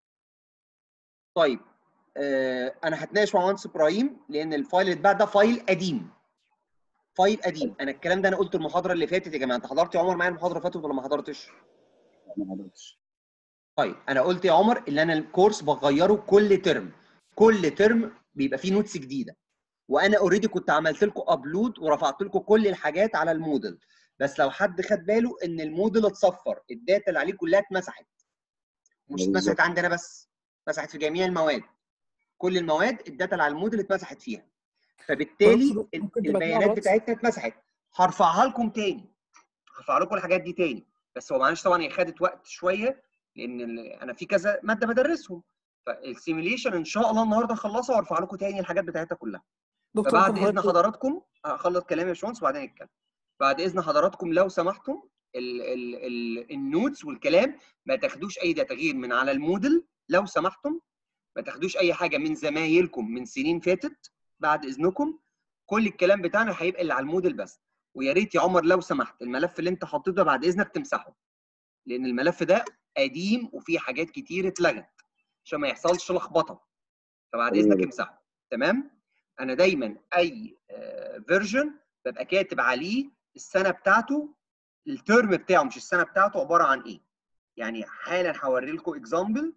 طيب آه انا هتناقش مع مهندس ابراهيم لان الفايل اللي اتباع ده فايل قديم فايل قديم انا الكلام ده انا قلت المحاضره اللي فاتت يا جماعه انت حضرت يا عمر معايا المحاضره اللي فاتت ولا ما حضرتش ما حضرتش طيب انا قلت يا عمر اللي انا الكورس بغيره كل ترم كل ترم بيبقى فيه نوتس جديده وانا اوريدي كنت عملت لكم ابلود ورفعت لكم كل الحاجات على الموديل بس لو حد خد باله ان الموديل اتصفر الداتا اللي عليه كلها اتمسحت مش بالظبط. اتمسحت عندنا بس اتمسحت في جميع المواد كل المواد الداتا اللي على الموديل اتمسحت فيها فبالتالي خلاص، ال- ممكن تبعتها على البيانات الواتس؟ بتاعتنا اتمسحت هرفعها لكم تاني هرفع لكم الحاجات دي تاني بس هو معلش طبعا هي خدت وقت شويه لان ال- انا في كذا ماده بدرسهم فالسيميليشن ان شاء الله النهارده اخلصها وارفع لكم تاني الحاجات بتاعتها كلها دكتور فبعد ممكن اذن حضرتك حضراتكم هخلص كلامي يا باشمهندس وبعدين نتكلم بعد اذن حضراتكم لو سمحتم ال ال ال النوتس والكلام ما تاخدوش اي داتا غير من على الموديل لو سمحتم ما تاخدوش اي حاجه من زمايلكم من سنين فاتت بعد اذنكم كل الكلام بتاعنا هيبقى اللي على الموديل بس ويا ريت يا عمر لو سمحت الملف اللي انت حطيته ده بعد اذنك تمسحه لان الملف ده قديم وفيه حاجات كتير اتلغت عشان ما يحصلش لخبطه فبعد تمام. اذنك امسحه تمام انا دايما اي فيرجن ببقى كاتب عليه السنه بتاعته الترم بتاعه مش السنه بتاعته عباره عن ايه يعني حالا هوري لكم اكزامبل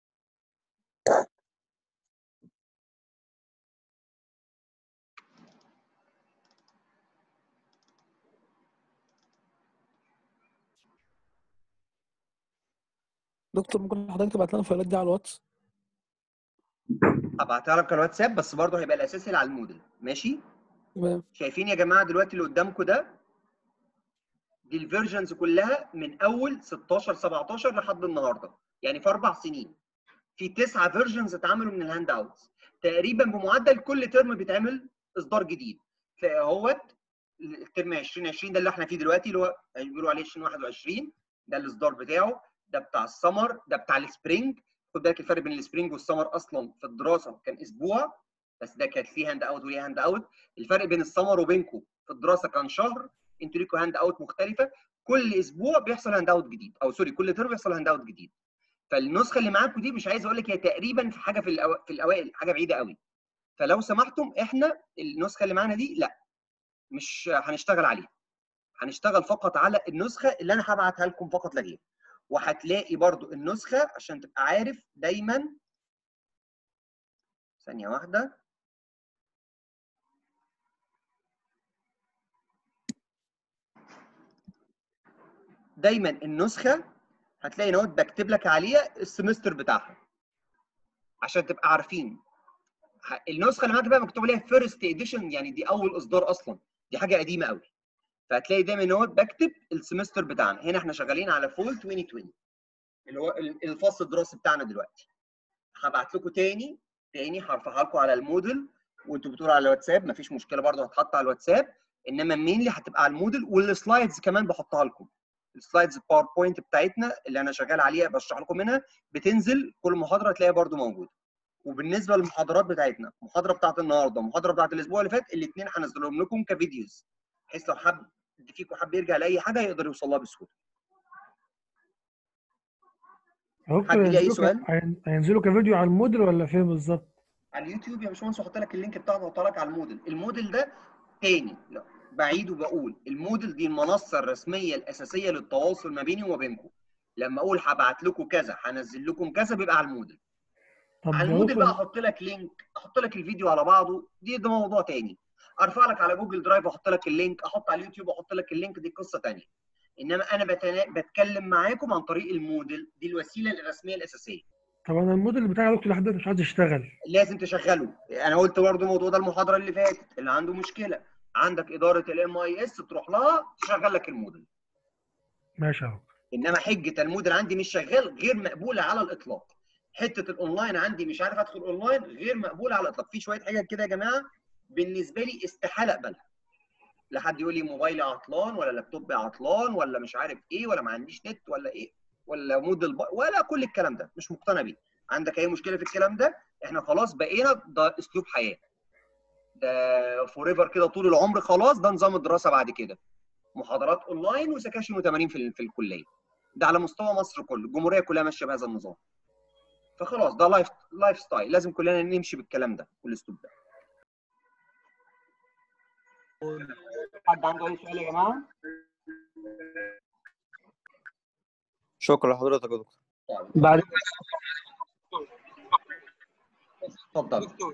دكتور ممكن حضرتك تبعت لنا الفايلات دي على الواتس هبعتها لك على الواتساب بس برضه هيبقى الاساس اللي على الموديل ماشي تمام شايفين يا جماعه دلوقتي اللي قدامكم ده دي الفيرجنز كلها من اول 16 17 لحد النهارده يعني في اربع سنين في تسعه فيرجنز اتعملوا من الهاند اوتس تقريبا بمعدل كل ترم بيتعمل اصدار جديد تلاقي اهوت الترم 2020 ده اللي احنا فيه دلوقتي اللي هو بيقولوا عليه 2021 ده الاصدار بتاعه ده بتاع السمر ده بتاع السبرينج خد بالك الفرق بين السبرينج والسمر اصلا في الدراسه كان اسبوع بس ده كانت فيه هاند اوت وليه هاند اوت الفرق بين السمر وبينكم في الدراسه كان شهر انتوا ليكوا هاند اوت مختلفه كل اسبوع بيحصل هاند اوت جديد او سوري كل ترم بيحصل هاند اوت جديد فالنسخه اللي معاكم دي مش عايز اقول لك هي تقريبا في حاجه في الأو... في الاوائل حاجه بعيده قوي فلو سمحتم احنا النسخه اللي معانا دي لا مش هنشتغل عليها هنشتغل فقط على النسخه اللي انا هبعتها لكم فقط لا غير وهتلاقي برضو النسخه عشان تبقى عارف دايما ثانيه واحده دايما النسخه هتلاقي نوت بكتب لك عليها السمستر بتاعها عشان تبقى عارفين ه- النسخه اللي معاك بقى مكتوب عليها فيرست اديشن يعني دي اول اصدار اصلا دي حاجه قديمه قوي فهتلاقي دايما نوت بكتب السمستر بتاعنا هنا احنا شغالين على فول 2020 اللي هو ال- الفصل الدراسي بتاعنا دلوقتي هبعت لكم تاني تاني هرفعها لكم على الموديل وانتوا بتقولوا على الواتساب مفيش مشكله برضه هتحط على الواتساب انما مينلي هتبقى على الموديل والسلايدز كمان بحطها لكم السلايدز الباوربوينت بتاعتنا اللي انا شغال عليها بشرح لكم منها بتنزل كل محاضره تلاقيها برضو موجوده وبالنسبه للمحاضرات بتاعتنا المحاضره بتاعت النهارده المحاضره بتاعت الاسبوع اللي فات الاثنين هنزلهم لكم كفيديوز بحيث لو حد فيكم حب يرجع لاي حاجه يقدر يوصل لها بسهوله دكتور حد ليه اي هينزلوا ك- سؤال هين- هينزلوا كفيديو على الموديل ولا فين بالظبط؟ على اليوتيوب يا باشمهندس احط لك اللينك بتاعه واحط لك على الموديل الموديل ده تاني لا بعيد وبقول الموديل دي المنصه الرسميه الاساسيه للتواصل ما بيني وما بينكم لما اقول هبعت لكم كذا هنزل لكم كذا بيبقى على الموديل طب على يا الموديل بقى دكتور احط لك لينك احط لك الفيديو على بعضه دي ده موضوع تاني ارفع لك على جوجل درايف واحط لك اللينك احط على اليوتيوب واحط لك اللينك دي قصه تانيه انما انا بتنا... بتكلم معاكم عن طريق الموديل دي الوسيله الرسميه الاساسيه طب انا الموديل بتاعي يا دكتور لحد دلوقتي مش عايز يشتغل لازم تشغله انا قلت برضه الموضوع ده المحاضره اللي فاتت اللي عنده مشكله عندك اداره الام اي اس تروح لها تشغل لك الموديل ماشي يا دكتور انما حجه الموديل عندي مش شغال غير مقبوله على الاطلاق حته الاونلاين عندي مش عارف ادخل اونلاين غير مقبوله على الاطلاق في شويه حاجات كده يا جماعه بالنسبه لي استحاله اقبلها لا حد يقول لي موبايلي عطلان ولا لابتوبي عطلان ولا مش عارف ايه ولا ما عنديش نت ولا ايه ولا موديل ب... ولا كل الكلام ده مش مقتنع بيه عندك اي مشكله في الكلام ده احنا خلاص بقينا ده اسلوب حياه ده فور ايفر كده طول العمر خلاص ده نظام الدراسه بعد كده محاضرات اونلاين وسكاشن وتمارين في ال- في الكليه ده على مستوى مصر كله الجمهوريه كلها ماشيه بهذا النظام فخلاص ده لايف لايف ستايل لازم كلنا نمشي بالكلام ده والاسلوب ده حد عنده اي سؤال يا جماعه شكرا لحضرتك يا دكتور بعد اتفضل دكتور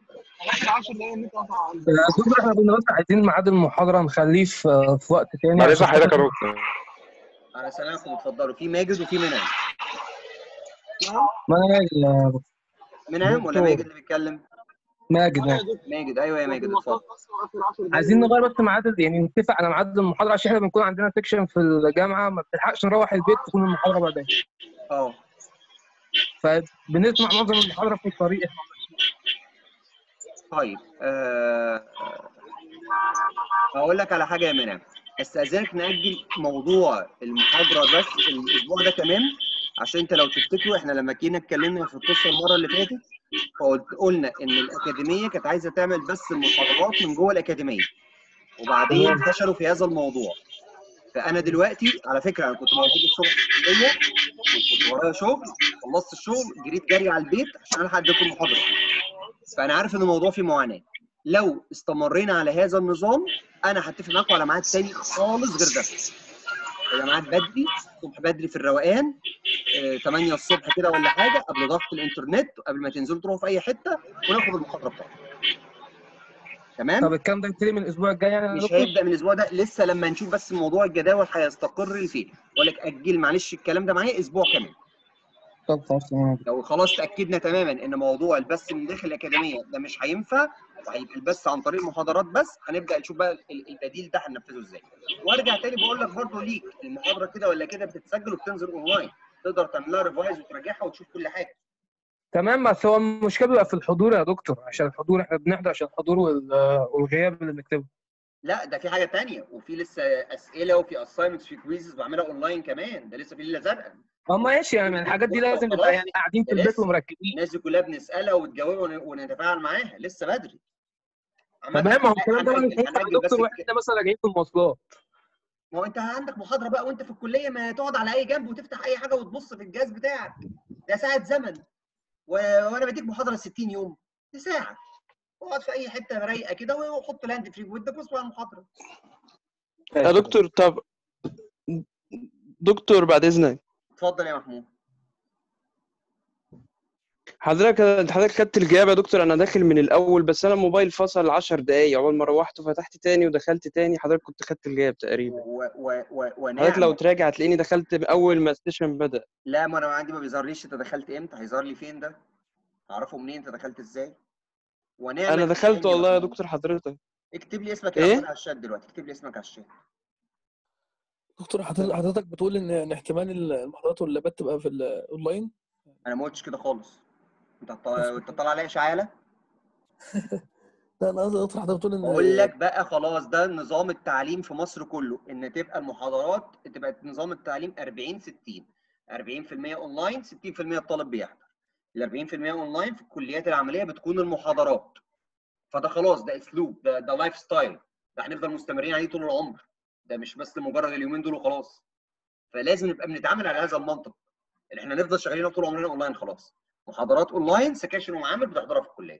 احنا كنا بس عايزين ميعاد المحاضرة نخليه في في وقت تاني معلش عشان حضرتك يا خاطر- دكتور على سلامكم اتفضلوا في ماجد وفي منعم ما انا ماجد يا دكتور. منعم ولا دكتور. ماجد اللي بيتكلم ماجد ماجد ماجد ايوه يا ماجد اتفضل عايزين نغير بس ميعاد يعني نتفق على ميعاد المحاضرة عشان احنا بنكون عندنا سيكشن في الجامعة ما بنلحقش نروح البيت تكون المحاضرة بعدين اه فبنسمع معظم المحاضرة في الطريق طيب آه، آه، هقول لك على حاجه يا منعم استاذنك ناجل موضوع المحاضره بس الاسبوع ده كمان عشان انت لو تفتكروا احنا لما جينا اتكلمنا في القصه المره اللي فاتت فقلت قلنا ان الاكاديميه كانت عايزه تعمل بس المحاضرات من جوه الاكاديميه وبعدين فشلوا في هذا الموضوع فانا دلوقتي على فكره انا كنت موجود الصبح في الكليه وكنت ورايا شغل خلصت الشغل جريت جري على البيت عشان الحق اديكم المحاضره فانا عارف ان الموضوع فيه معاناه لو استمرينا على هذا النظام انا هتفق معاكم على ميعاد تاني خالص غير ده يبقى ميعاد بدري الصبح بدري في الروقان آه، 8 الصبح كده ولا حاجه قبل ضغط الانترنت قبل ما تنزلوا تروحوا في اي حته وناخد المحاضره بتاعتنا تمام طب الكلام ده يبتدي من الاسبوع الجاي يعني يا مش دكتور؟ هيبدا من الاسبوع ده لسه لما نشوف بس موضوع الجداول هيستقر فيه بقول لك اجل معلش الكلام ده معايا اسبوع كمان طب خلاص تمام لو خلاص تاكدنا تماما ان موضوع البث من داخل الاكاديميه ده مش هينفع وهيبقى البث عن طريق محاضرات بس هنبدا نشوف بقى ال- البديل ده هننفذه ازاي وارجع تاني بقول لك برضه ليك المحاضره كده ولا كده بتتسجل وبتنزل اونلاين تقدر تعمل لها ريفايز وتراجعها وتشوف كل حاجه تمام بس هو المشكله بيبقى في الحضور يا دكتور عشان الحضور احنا بنحضر عشان الحضور وال- والغياب اللي بنكتبه لا ده في حاجه تانية وفي لسه اسئله وفي اساينمنتس في كويزز بعملها اونلاين كمان ده لسه في ليله زرقاء اه ماشي يعني الحاجات دي لازم نبقى يعني قاعدين في ده البيت لسه. ومركزين الناس دي كلها بنسالها وتجاوبها ون- ونتفاعل معاها لسه بدري عامة تمام ما هو هن- الكلام ده هنأجل- مش هينفع يا هنأجل بس دكتور الك- واحنا مثلا راجعين في المواصلات ما هو انت عندك محاضره بقى وانت في الكليه ما تقعد على اي جنب وتفتح اي حاجه وتبص في الجهاز بتاعك ده ساعه زمن و... وانا بديك محاضره 60 يوم دي ساعه اقعد في اي حته رايقه كده وحط لاند فري ودك واسمع المحاضره يا دكتور طب دكتور بعد اذنك اتفضل يا محمود حضرتك حضرتك خدت الجواب يا دكتور انا داخل من الاول بس انا الموبايل فصل 10 دقايق اول ما روحت وفتحت تاني ودخلت تاني حضرتك كنت خدت الجواب تقريبا و... و... و... حضرتك لو ونعم تراجع هتلاقيني دخلت اول ما السيشن بدأ لا ما انا عندي ما بيظهرليش انت دخلت امتى هيظهر لي فين ده هعرفه منين انت دخلت ازاي ونعم انا دخلت بالله والله يا محمود. دكتور حضرتك اكتب لي اسمك يا إيه؟ محمود على الشات دلوقتي اكتب لي اسمك على الشات دكتور حضرتك حضرتك بتقول ان ان احتمال المحاضرات واللابات تبقى في الاونلاين انا ما قلتش كده خالص انت ط- انت طالع عليا اشعاله لا انا قصدي دكتور حضرتك بتقول ان بقول لك بقى خلاص ده نظام التعليم في مصر كله ان تبقى المحاضرات تبقى نظام التعليم 40 60 40% اونلاين 60% الطالب بيحضر ال 40% اونلاين في الكليات العمليه بتكون المحاضرات فده خلاص ده اسلوب ده ده لايف ستايل ده هنفضل مستمرين عليه طول العمر ده مش بس لمجرد اليومين دول وخلاص فلازم نبقى بنتعامل على هذا المنطق ان احنا نفضل شغالين طول عمرنا اونلاين خلاص محاضرات اونلاين سكاشن ومعامل بتحضرها في الكليه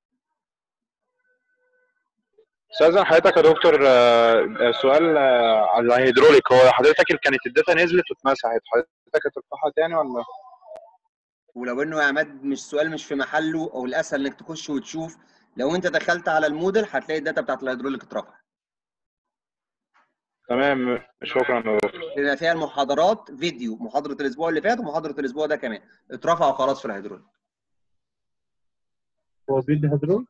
استاذن حضرتك يا دكتور آه، سؤال آه، على الهيدروليك هو حضرتك ال- كانت الداتا نزلت واتمسحت حضرتك هترفعها تاني ولا ولو انه يا عماد مش سؤال مش في محله او الاسهل انك تخش وتشوف لو انت دخلت على الموديل هتلاقي الداتا بتاعت الهيدروليك اترفعت تمام شكرا يا دكتور بما فيها المحاضرات فيديو محاضره الاسبوع اللي فات ومحاضره الاسبوع ده كمان اترفعوا خلاص في الهيدروليك هو بيدي هيدرول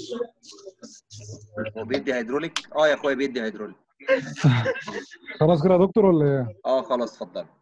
هو بيدي هيدروليك اه يا اخويا بيدي هيدروليك خلاص كده يا دكتور ولا ايه؟ اه خلاص اتفضل